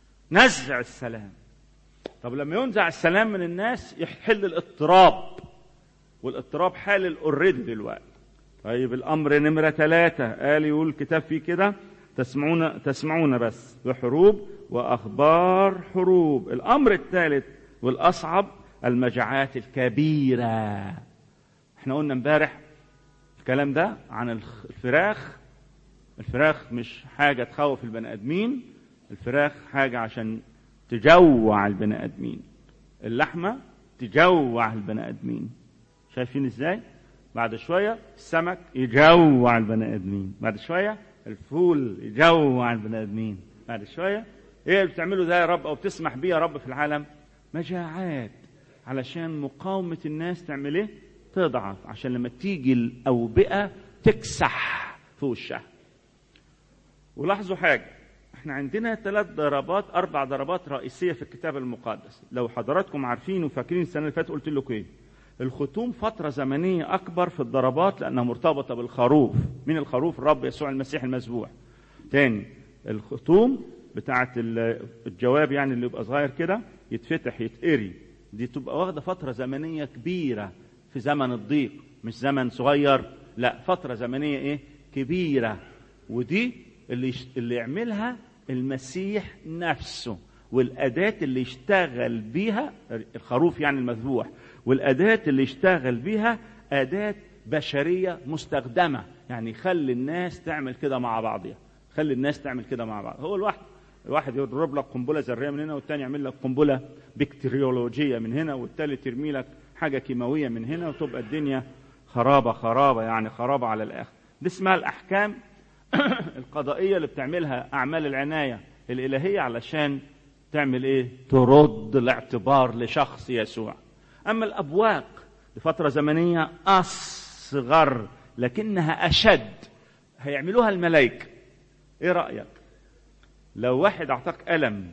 نزع السلام طب لما ينزع السلام من الناس يحل الاضطراب والاضطراب حالل اوريدي دلوقتي طيب الامر نمره ثلاثة قال يقول الكتاب فيه كده تسمعون تسمعون بس بحروب واخبار حروب الامر الثالث والاصعب المجاعات الكبيره احنا قلنا امبارح الكلام ده عن الفراخ الفراخ مش حاجه تخوف البني ادمين الفراخ حاجه عشان تجوع البني ادمين اللحمه تجوع البني ادمين شايفين ازاي بعد شويه السمك يجوع البني ادمين بعد شويه الفول يجوع البني ادمين بعد شويه ايه اللي بتعمله ده يا رب او بتسمح بيه يا رب في العالم مجاعات علشان مقاومه الناس تعمل ايه تضعف عشان لما تيجي الاوبئه تكسح في وشها ولاحظوا حاجه احنا عندنا ثلاث ضربات اربع ضربات رئيسيه في الكتاب المقدس لو حضراتكم عارفين وفاكرين السنه اللي فاتت قلت لكم ايه الختوم فترة زمنية أكبر في الضربات لأنها مرتبطة بالخروف من الخروف الرب يسوع المسيح المذبوح تاني الختوم بتاعة الجواب يعني اللي يبقى صغير كده يتفتح يتقري دي تبقى واخدة فترة زمنية كبيرة في زمن الضيق مش زمن صغير لا فترة زمنية ايه كبيرة ودي اللي اللي يعملها المسيح نفسه والأداة اللي يشتغل بيها الخروف يعني المذبوح والأداة اللي يشتغل بيها أداة بشرية مستخدمة يعني يخلي الناس تعمل كده مع بعضها خلي الناس تعمل كده مع بعض هو الواحد الواحد يضرب لك قنبلة ذرية من هنا والتاني يعمل لك قنبلة بكتيريولوجية من هنا والتالت يرمي لك حاجة كيماوية من هنا وتبقى الدنيا خرابة خرابة يعني خرابة على الآخر دي اسمها الأحكام القضائية اللي بتعملها أعمال العناية الإلهية علشان تعمل إيه؟ ترد الاعتبار لشخص يسوع أما الأبواق لفترة زمنية أصغر لكنها أشد هيعملوها الملائكة إيه رأيك؟ لو واحد أعطاك ألم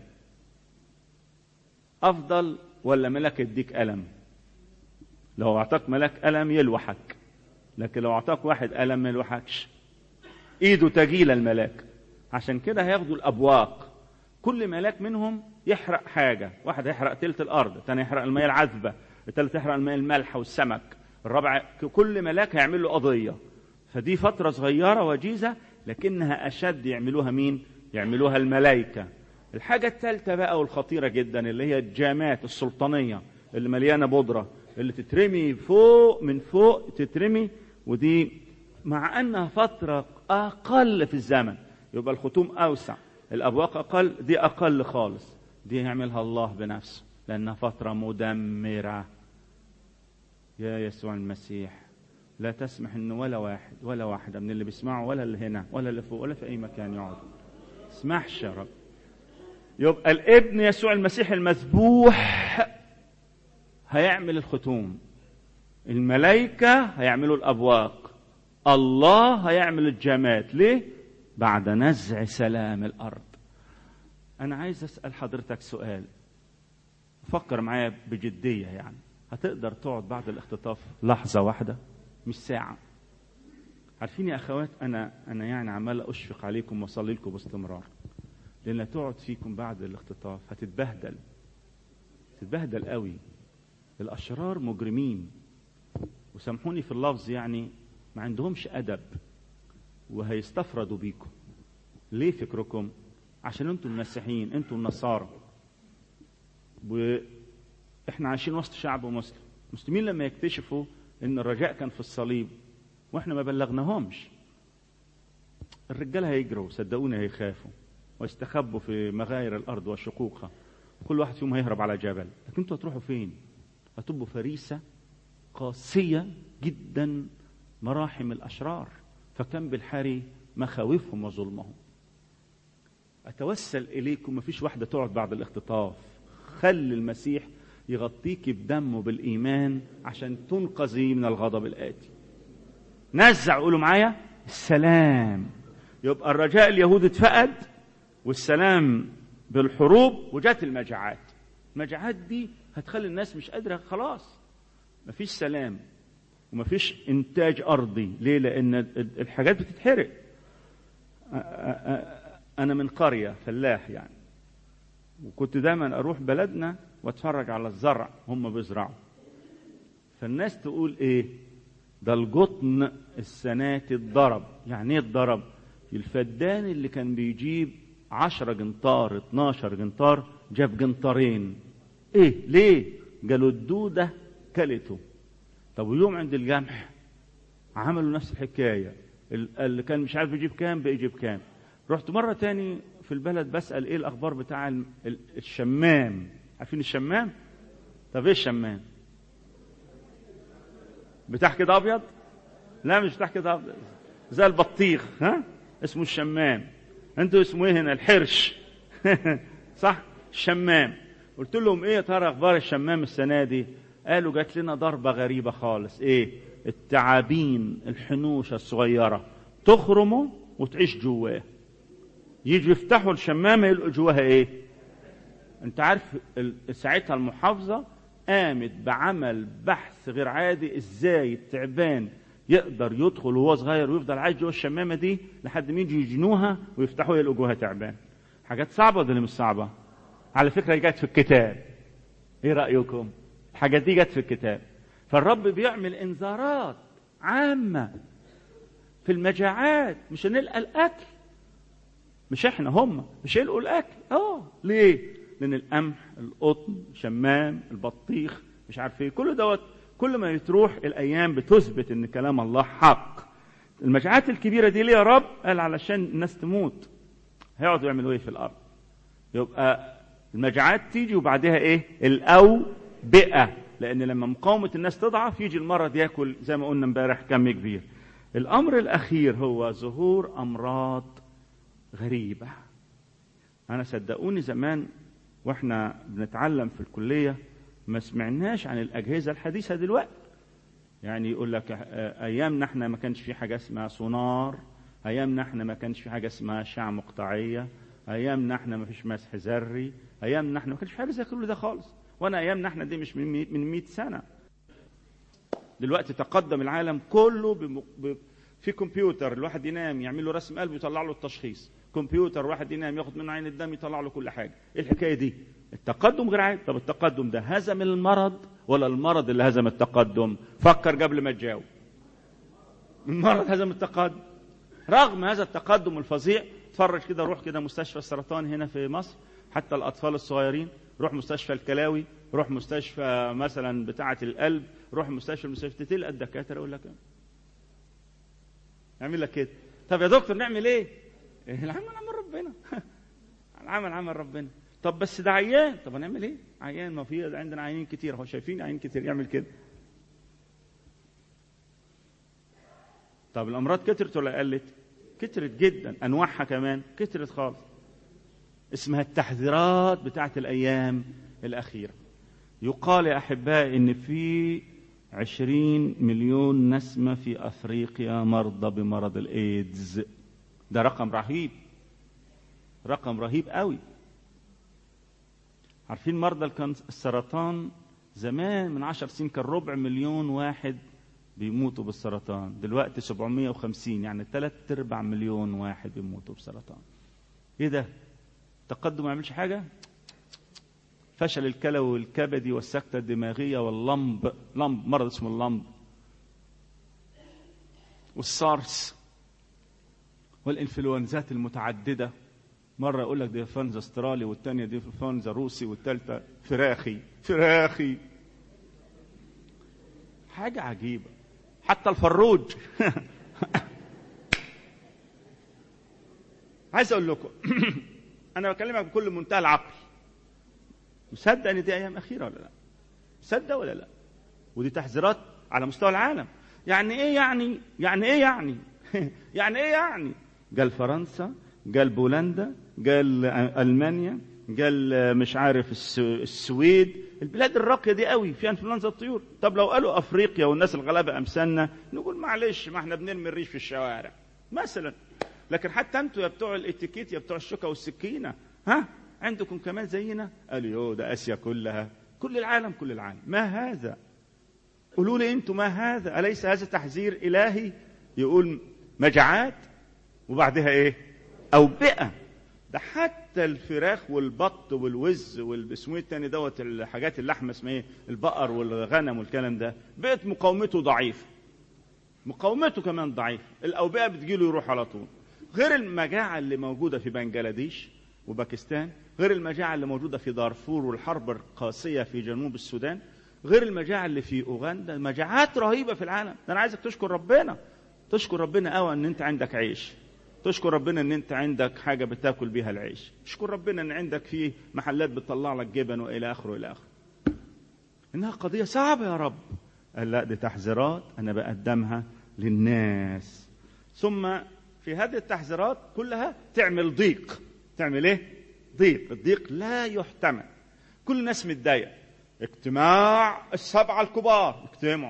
أفضل ولا ملك يديك ألم؟ لو أعطاك ملك ألم يلوحك لكن لو أعطاك واحد ألم ما يلوحكش إيده تجيل الملاك عشان كده هياخدوا الأبواق كل ملاك منهم يحرق حاجة واحد هيحرق تلت الأرض تاني يحرق المياه العذبة الثالث يحرق الماء الملح والسمك الرابع كل ملاك هيعمل له قضيه فدي فتره صغيره وجيزه لكنها اشد يعملوها مين يعملوها الملائكه الحاجه الثالثه بقى والخطيره جدا اللي هي الجامات السلطانيه اللي مليانه بودره اللي تترمي فوق من فوق تترمي ودي مع انها فتره اقل في الزمن يبقى الختوم اوسع الابواق اقل دي اقل خالص دي يعملها الله بنفسه لانها فتره مدمره يا يسوع المسيح لا تسمح ان ولا واحد ولا واحده من اللي بيسمعوا ولا اللي هنا ولا اللي فوق ولا في اي مكان يقعد اسمحش يا رب يبقى الابن يسوع المسيح المذبوح هيعمل الختوم الملائكة هيعملوا الأبواق الله هيعمل الجامات ليه؟ بعد نزع سلام الأرض أنا عايز أسأل حضرتك سؤال فكر معايا بجدية يعني هتقدر تقعد بعد الاختطاف لحظة واحدة مش ساعة عارفين يا أخوات أنا أنا يعني عمال أشفق عليكم وأصلي لكم باستمرار لأن تقعد فيكم بعد الاختطاف هتتبهدل تتبهدل قوي الأشرار مجرمين وسامحوني في اللفظ يعني ما عندهمش أدب وهيستفردوا بيكم ليه فكركم عشان انتوا المسيحيين انتوا النصارى واحنا عايشين وسط شعب مسلم المسلمين لما يكتشفوا ان الرجاء كان في الصليب واحنا ما بلغناهمش الرجاله هيجروا صدقوني هيخافوا ويستخبوا في مغاير الارض وشقوقها كل واحد فيهم هيهرب على جبل لكن انتوا هتروحوا فين هتبقوا فريسه قاسيه جدا مراحم الاشرار فكم بالحري مخاوفهم وظلمهم اتوسل اليكم ما فيش واحده تقعد بعد الاختطاف خلي المسيح يغطيك بدمه بالايمان عشان تنقذي من الغضب الاتي نزع قولوا معايا السلام يبقى الرجاء اليهود اتفقد والسلام بالحروب وجات المجاعات المجاعات دي هتخلي الناس مش قادره خلاص مفيش سلام ومفيش انتاج ارضي ليه لان الحاجات بتتحرق انا من قريه فلاح يعني وكنت دايما اروح بلدنا واتفرج على الزرع هم بيزرعوا فالناس تقول ايه ده القطن السنة اتضرب يعني ايه اتضرب الفدان اللي كان بيجيب عشرة جنطار اتناشر جنطار جاب جنطارين ايه ليه قالوا الدودة كلته طب ويوم عند الجمح عملوا نفس الحكاية اللي كان مش عارف يجيب كام بقى يجيب كام رحت مرة تاني في البلد بسأل ايه الاخبار بتاع الشمام عارفين الشمام طب ايه الشمام بتاع كده ابيض لا مش بتاع كده ابيض زي البطيخ ها اسمه الشمام انتوا اسمه ايه هنا الحرش صح الشمام قلت لهم ايه يا ترى اخبار الشمام السنه دي قالوا جات لنا ضربه غريبه خالص ايه التعابين الحنوشه الصغيره تخرمه وتعيش جواه يجوا يفتحوا الشمامه يلقوا جواها ايه انت عارف ساعتها المحافظه قامت بعمل بحث غير عادي ازاي التعبان يقدر يدخل وهو صغير ويفضل عايش جوه الشمامه دي لحد ما يجوا يجنوها ويفتحوا يلقوا جواها تعبان حاجات صعبه ولا مش صعبه على فكره هي جت في الكتاب ايه رايكم الحاجات دي جت في الكتاب فالرب بيعمل انذارات عامه في المجاعات مش هنلقى الاكل مش احنا هم مش هيلقوا الاكل اه ليه لان القمح القطن الشمام البطيخ مش عارف ايه كل دوت كل ما بتروح الايام بتثبت ان كلام الله حق المجاعات الكبيره دي ليه يا رب قال علشان الناس تموت هيقعدوا يعملوا ايه في الارض يبقى المجاعات تيجي وبعدها ايه الاوبئه لان لما مقاومه الناس تضعف يجي المرض ياكل زي ما قلنا امبارح كم كبير الامر الاخير هو ظهور امراض غريبه انا صدقوني زمان واحنا بنتعلم في الكليه ما سمعناش عن الاجهزه الحديثه دلوقتي يعني يقول لك ايامنا احنا ما كانش في حاجه اسمها سونار ايامنا احنا ما كانش في حاجه اسمها اشعه مقطعيه ايامنا احنا ما فيش مسح ذري ايامنا احنا ما كانش في حاجه زي كل ده خالص وانا ايامنا احنا دي مش من 100 من 100 سنه دلوقتي تقدم العالم كله بم... ب... في كمبيوتر الواحد ينام يعمل له رسم قلب يطلع له التشخيص كمبيوتر واحد ينام ياخد منه عين الدم يطلع له كل حاجه ايه الحكايه دي التقدم غير عادي طب التقدم ده هزم المرض ولا المرض اللي هزم التقدم فكر قبل ما تجاوب المرض هزم التقدم رغم هذا التقدم الفظيع اتفرج كده روح كده مستشفى السرطان هنا في مصر حتى الاطفال الصغيرين روح مستشفى الكلاوي روح مستشفى مثلا بتاعه القلب روح مستشفى مستشفى تلقى الدكاتره يقول لك يعمل لك كده طب يا دكتور نعمل ايه العمل عمل ربنا العمل عمل ربنا طب بس ده عيان طب هنعمل ايه عيان ما في عندنا عيانين كتير اهو شايفين عيانين كتير يعمل كده طب الامراض كترت ولا قلت كترت جدا انواعها كمان كترت خالص اسمها التحذيرات بتاعت الايام الاخيره يقال يا احبائي ان في عشرين مليون نسمه في افريقيا مرضى بمرض الايدز ده رقم رهيب رقم رهيب قوي عارفين مرضى السرطان زمان من عشر سنين كان ربع مليون واحد بيموتوا بالسرطان دلوقتي 750 يعني ثلاث ارباع مليون واحد بيموتوا بسرطان ايه ده تقدم ما يعملش حاجه فشل الكلوي والكبدي والسكتة الدماغية واللمب لمب مرض اسمه اللمب والسارس والانفلونزات المتعددة مرة يقول لك دي انفلونزا استرالي والتانية دي انفلونزا روسي والتالتة فراخي فراخي حاجة عجيبة حتى الفروج عايز اقول لكم انا بكلمك بكل منتهى العقل مصدق ان دي ايام اخيره ولا لا مصدق ولا لا ودي تحذيرات على مستوى العالم يعني ايه يعني يعني ايه يعني يعني ايه يعني قال فرنسا قال بولندا قال المانيا قال مش عارف السويد البلاد الراقيه دي قوي فيها انفلونزا الطيور طب لو قالوا افريقيا والناس الغلابه امثالنا نقول معلش ما احنا بنرمي الريش في الشوارع مثلا لكن حتى انتوا يا بتوع الاتيكيت يا بتوع الشوكه والسكينه ها عندكم كمان زينا قالوا يو ده اسيا كلها كل العالم كل العالم ما هذا قولوا لي انتم ما هذا اليس هذا تحذير الهي يقول مجاعات وبعدها ايه اوبئه ده حتى الفراخ والبط والوز والاسمه التاني دوت الحاجات اللحمه اسمها ايه البقر والغنم والكلام ده بقت مقاومته ضعيفه مقاومته كمان ضعيفه الاوبئه بتجيله يروح على طول غير المجاعه اللي موجوده في بنجلاديش وباكستان غير المجاعة اللي موجودة في دارفور والحرب القاسية في جنوب السودان غير المجاعة اللي في أوغندا مجاعات رهيبة في العالم ده أنا عايزك تشكر ربنا تشكر ربنا قوي أن أنت عندك عيش تشكر ربنا أن أنت عندك حاجة بتاكل بيها العيش تشكر ربنا أن عندك في محلات بتطلع لك جبن وإلى آخره وإلى آخره إنها قضية صعبة يا رب قال لا دي تحذيرات أنا بقدمها للناس ثم في هذه التحذيرات كلها تعمل ضيق تعمل ايه ضيق الضيق لا يحتمل كل الناس متضايقه اجتماع السبعه الكبار اجتمعوا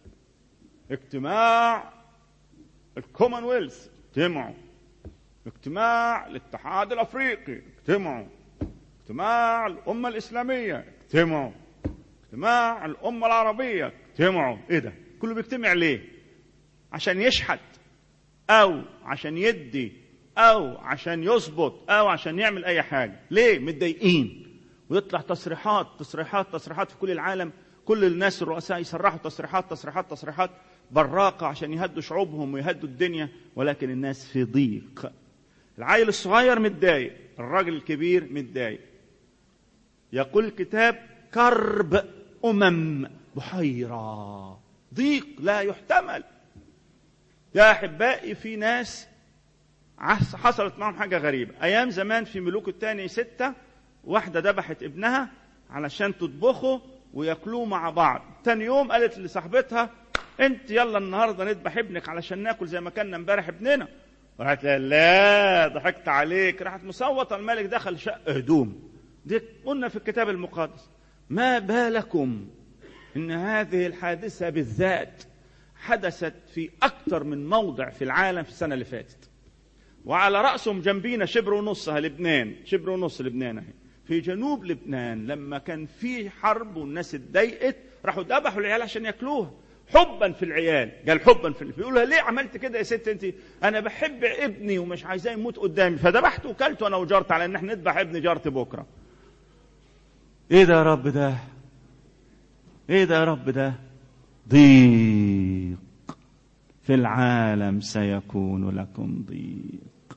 اجتماع الكومنولث اجتمعوا اجتماع الاتحاد الافريقي اجتمعوا اجتماع الامه الاسلاميه اجتمعوا اجتماع الامه العربيه اجتمعوا ايه ده كله بيجتمع ليه عشان يشحت او عشان يدي او عشان يظبط او عشان يعمل اي حاجه ليه متضايقين ويطلع تصريحات تصريحات تصريحات في كل العالم كل الناس الرؤساء يصرحوا تصريحات تصريحات تصريحات براقه عشان يهدوا شعوبهم ويهدوا الدنيا ولكن الناس في ضيق العيل الصغير متضايق الراجل الكبير متضايق يقول الكتاب كرب امم بحيره ضيق لا يحتمل يا احبائي في ناس حصلت معهم حاجة غريبة أيام زمان في ملوك الثاني ستة واحدة ذبحت ابنها علشان تطبخه وياكلوه مع بعض تاني يوم قالت لصاحبتها انت يلا النهارده نذبح ابنك علشان ناكل زي ما كنا امبارح ابننا راحت لها لا ضحكت عليك راحت مصوته الملك دخل شق هدوم دي قلنا في الكتاب المقدس ما بالكم ان هذه الحادثه بالذات حدثت في اكثر من موضع في العالم في السنه اللي فاتت وعلى رأسهم جنبينا شبر ونص لبنان شبر ونص لبنان اهي في جنوب لبنان لما كان في حرب والناس اتضايقت راحوا ذبحوا العيال عشان ياكلوها حبا في العيال قال حبا في بيقولوا ليه عملت كده يا ست انت انا بحب ابني ومش عايزاه يموت قدامي فذبحته وكلته انا وجارتي على ان احنا نذبح ابن جارتي بكره ايه ده يا رب ده ايه ده يا رب ده ضيق في العالم سيكون لكم ضيق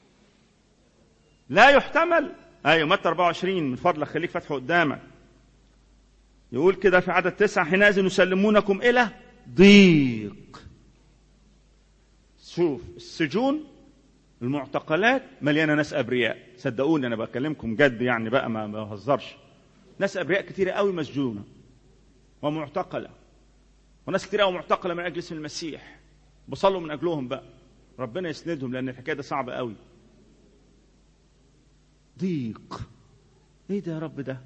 لا يحتمل ايوه متى 24 من فضلك خليك فاتحه قدامك يقول كده في عدد تسعة حينئذ يسلمونكم إلى ضيق شوف السجون المعتقلات مليانة ناس أبرياء صدقوني أنا بكلمكم جد يعني بقى ما بهزرش ناس أبرياء كتيرة قوي مسجونة ومعتقلة وناس كتير قوي معتقلة من أجل اسم المسيح بصلوا من أجلهم بقى ربنا يسندهم لأن الحكاية دي صعبة قوي ضيق ايه ده يا رب ده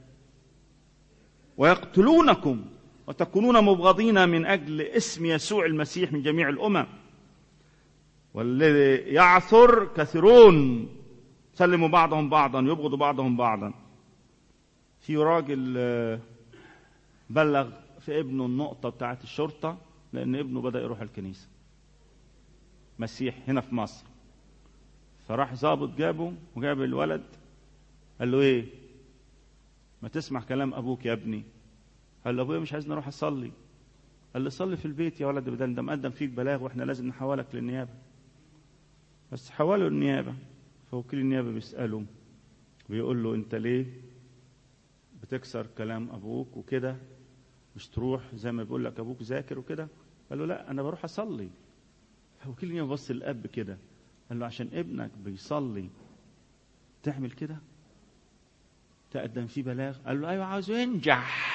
ويقتلونكم وتكونون مبغضين من اجل اسم يسوع المسيح من جميع الامم والذي يعثر كثيرون سلموا بعضهم بعضا يبغضوا بعضهم بعضا في راجل آه، بلغ في ابنه النقطة بتاعت الشرطة لأن ابنه بدأ يروح الكنيسة مسيح هنا في مصر فراح ظابط جابه وجاب الولد قال له ايه ما تسمع كلام ابوك يا ابني قال له ابويا مش عايزني اروح اصلي قال له صلي في البيت يا ولد بدل ده مقدم فيك بلاغ واحنا لازم نحولك للنيابه بس حوله النيابه فوكيل النيابه بيساله بيقول له انت ليه بتكسر كلام ابوك وكده مش تروح زي ما بيقول لك ابوك ذاكر وكده قال له لا انا بروح اصلي فوكيل النيابه بص للاب كده قال له عشان ابنك بيصلي تعمل كده تقدم فيه بلاغ قال له ايوه عاوزه ينجح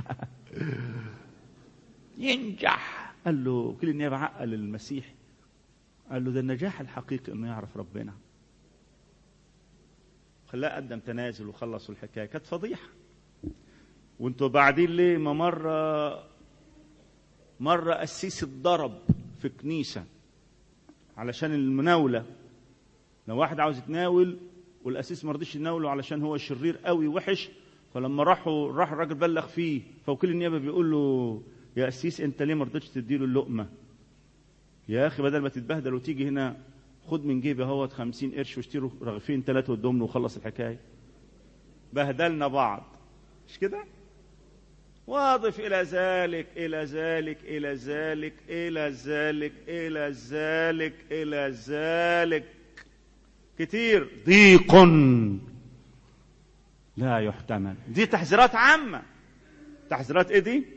ينجح قال له وكيل النيابه عقل المسيح قال له ده النجاح الحقيقي انه يعرف ربنا خلاه قدم تنازل وخلصوا الحكايه كانت فضيحه وانتوا بعدين ليه ما مره مره قسيس اتضرب في كنيسه علشان المناوله لو واحد عاوز يتناول والاسيس ما رضيش يناوله علشان هو شرير قوي وحش فلما راحوا راح الراجل بلغ فيه فوكيل النيابه بيقول له يا اسيس انت ليه ما رضيتش تديله اللقمه يا اخي بدل ما تتبهدل وتيجي هنا خد من جيبي اهوت 50 قرش واشتري رغيفين ثلاثه وادهم له وخلص الحكايه بهدلنا بعض مش كده واضف الى ذلك الى ذلك الى ذلك الى ذلك الى ذلك الى ذلك كتير ضيق لا يحتمل دي تحذيرات عامة تحذيرات ايه دي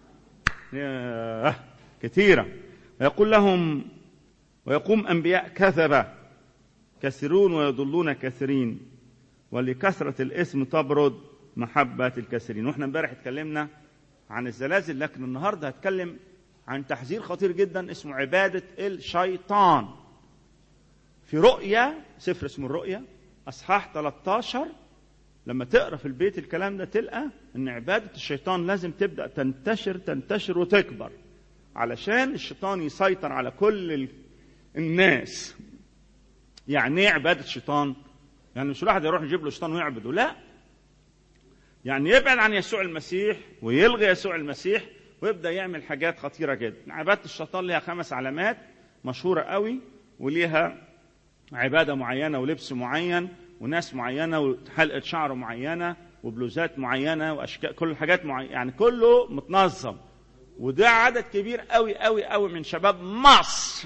ياه كثيرة ويقول لهم ويقوم أنبياء كذبة كثيرون ويضلون كثيرين ولكثرة الاسم تبرد محبة الكثيرين واحنا امبارح اتكلمنا عن الزلازل لكن النهارده هتكلم عن تحذير خطير جدا اسمه عبادة الشيطان في رؤيا سفر اسمه الرؤيا اصحاح 13 لما تقرا في البيت الكلام ده تلقى ان عباده الشيطان لازم تبدا تنتشر تنتشر وتكبر علشان الشيطان يسيطر على كل ال- الناس يعني ايه عباده الشيطان يعني مش الواحد يروح يجيب له شيطان ويعبده لا يعني يبعد عن يسوع المسيح ويلغي يسوع المسيح ويبدا يعمل حاجات خطيره جدا عباده الشيطان ليها خمس علامات مشهوره قوي وليها عباده معينه ولبس معين وناس معينه وحلقه شعر معينه وبلوزات معينه واشكال كل الحاجات معينه يعني كله متنظم وده عدد كبير قوي قوي قوي من شباب مصر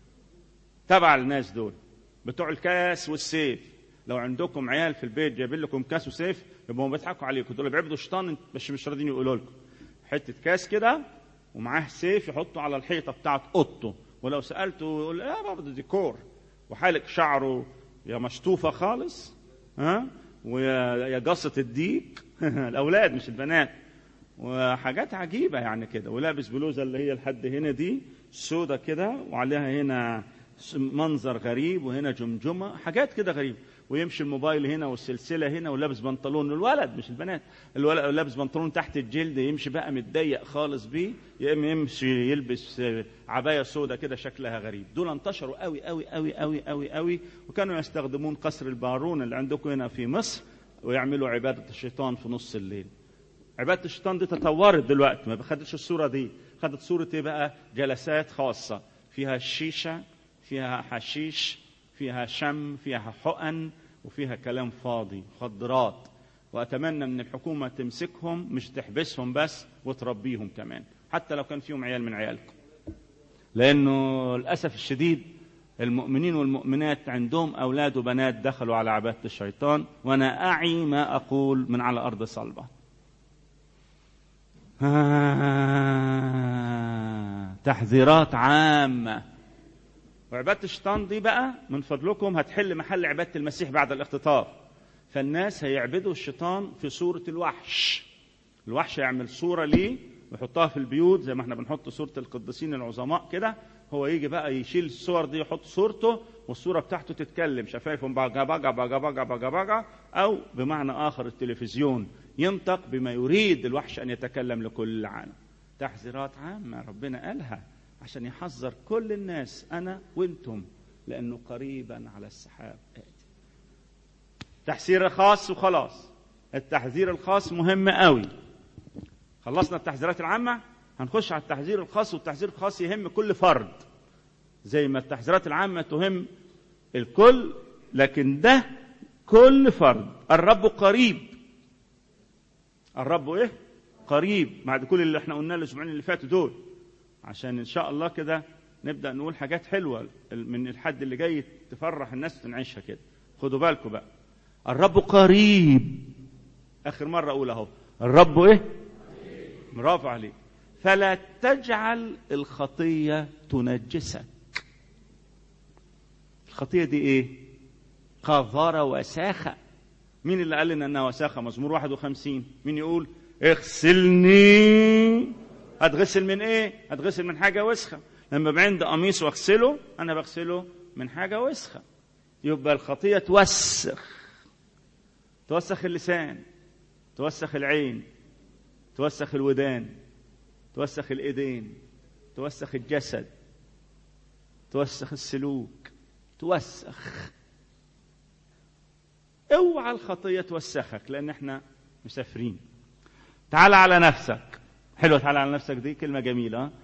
تبع الناس دول بتوع الكاس والسيف لو عندكم عيال في البيت جايبين لكم كاس وسيف يبقوا بيضحكوا عليكم دول بيعبدوا الشيطان بس مش راضيين يقولوا لكم حته كاس كده ومعاه سيف يحطه على الحيطه بتاعت اوضته ولو سالته يقول لا بابا ده ديكور وحالق شعره يا مشطوفه خالص ها ويا يا قصه الديك الاولاد مش البنات وحاجات عجيبه يعني كده ولابس بلوزه اللي هي لحد هنا دي سودة كده وعليها هنا منظر غريب وهنا جمجمه حاجات كده غريبه ويمشي الموبايل هنا والسلسله هنا ولابس بنطلون الولد مش البنات الولد لابس بنطلون تحت الجلد يمشي بقى متضيق خالص بيه يا اما يمشي يلبس عبايه سودة كده شكلها غريب دول انتشروا قوي قوي قوي قوي قوي قوي وكانوا يستخدمون قصر البارون اللي عندكم هنا في مصر ويعملوا عباده الشيطان في نص الليل عباده الشيطان دي تطورت دلوقتي ما خدتش الصوره دي خدت صوره ايه بقى جلسات خاصه فيها الشيشه فيها حشيش فيها شم فيها حقن وفيها كلام فاضي مخدرات واتمنى من الحكومه تمسكهم مش تحبسهم بس وتربيهم كمان حتى لو كان فيهم عيال من عيالكم لانه للاسف الشديد المؤمنين والمؤمنات عندهم اولاد وبنات دخلوا على عباده الشيطان وانا اعي ما اقول من على ارض صلبه آه تحذيرات عامه وعباده الشيطان دي بقى من فضلكم هتحل محل عباده المسيح بعد الاختطاف فالناس هيعبدوا الشيطان في صوره الوحش الوحش يعمل صوره ليه ويحطها في البيوت زي ما احنا بنحط صوره القديسين العظماء كده هو يجي بقى يشيل الصور دي يحط صورته والصوره بتاعته تتكلم شفايفهم بقى بقى بقى بقى بقى بقى او بمعنى اخر التلفزيون ينطق بما يريد الوحش ان يتكلم لكل العالم تحذيرات عامه ربنا قالها عشان يحذر كل الناس انا وانتم لانه قريبا على السحاب آتي تحذير خاص وخلاص التحذير الخاص مهم قوي خلصنا التحذيرات العامه هنخش على التحذير الخاص والتحذير الخاص يهم كل فرد زي ما التحذيرات العامه تهم الكل لكن ده كل فرد الرب قريب الرب ايه قريب بعد كل اللي احنا قلناه الاسبوعين اللي فاتوا دول عشان ان شاء الله كده نبدا نقول حاجات حلوه من الحد اللي جاي تفرح الناس تنعيشها كده خدوا بالكم بقى الرب قريب اخر مره اقول اهو الرب ايه برافو عليك فلا تجعل الخطيه تنجسك الخطيه دي ايه قذاره وساخه مين اللي قال لنا انها وساخه مزمور 51 مين يقول اغسلني هتغسل من ايه هتغسل من حاجه وسخه لما يبقى عندي قميص واغسله انا بغسله من حاجه وسخه يبقى الخطيه توسخ توسخ اللسان توسخ العين توسخ الودان توسخ الايدين توسخ الجسد توسخ السلوك توسخ اوعى الخطيه توسخك لان احنا مسافرين تعال على نفسك حلوه تعال على نفسك دي كلمه جميله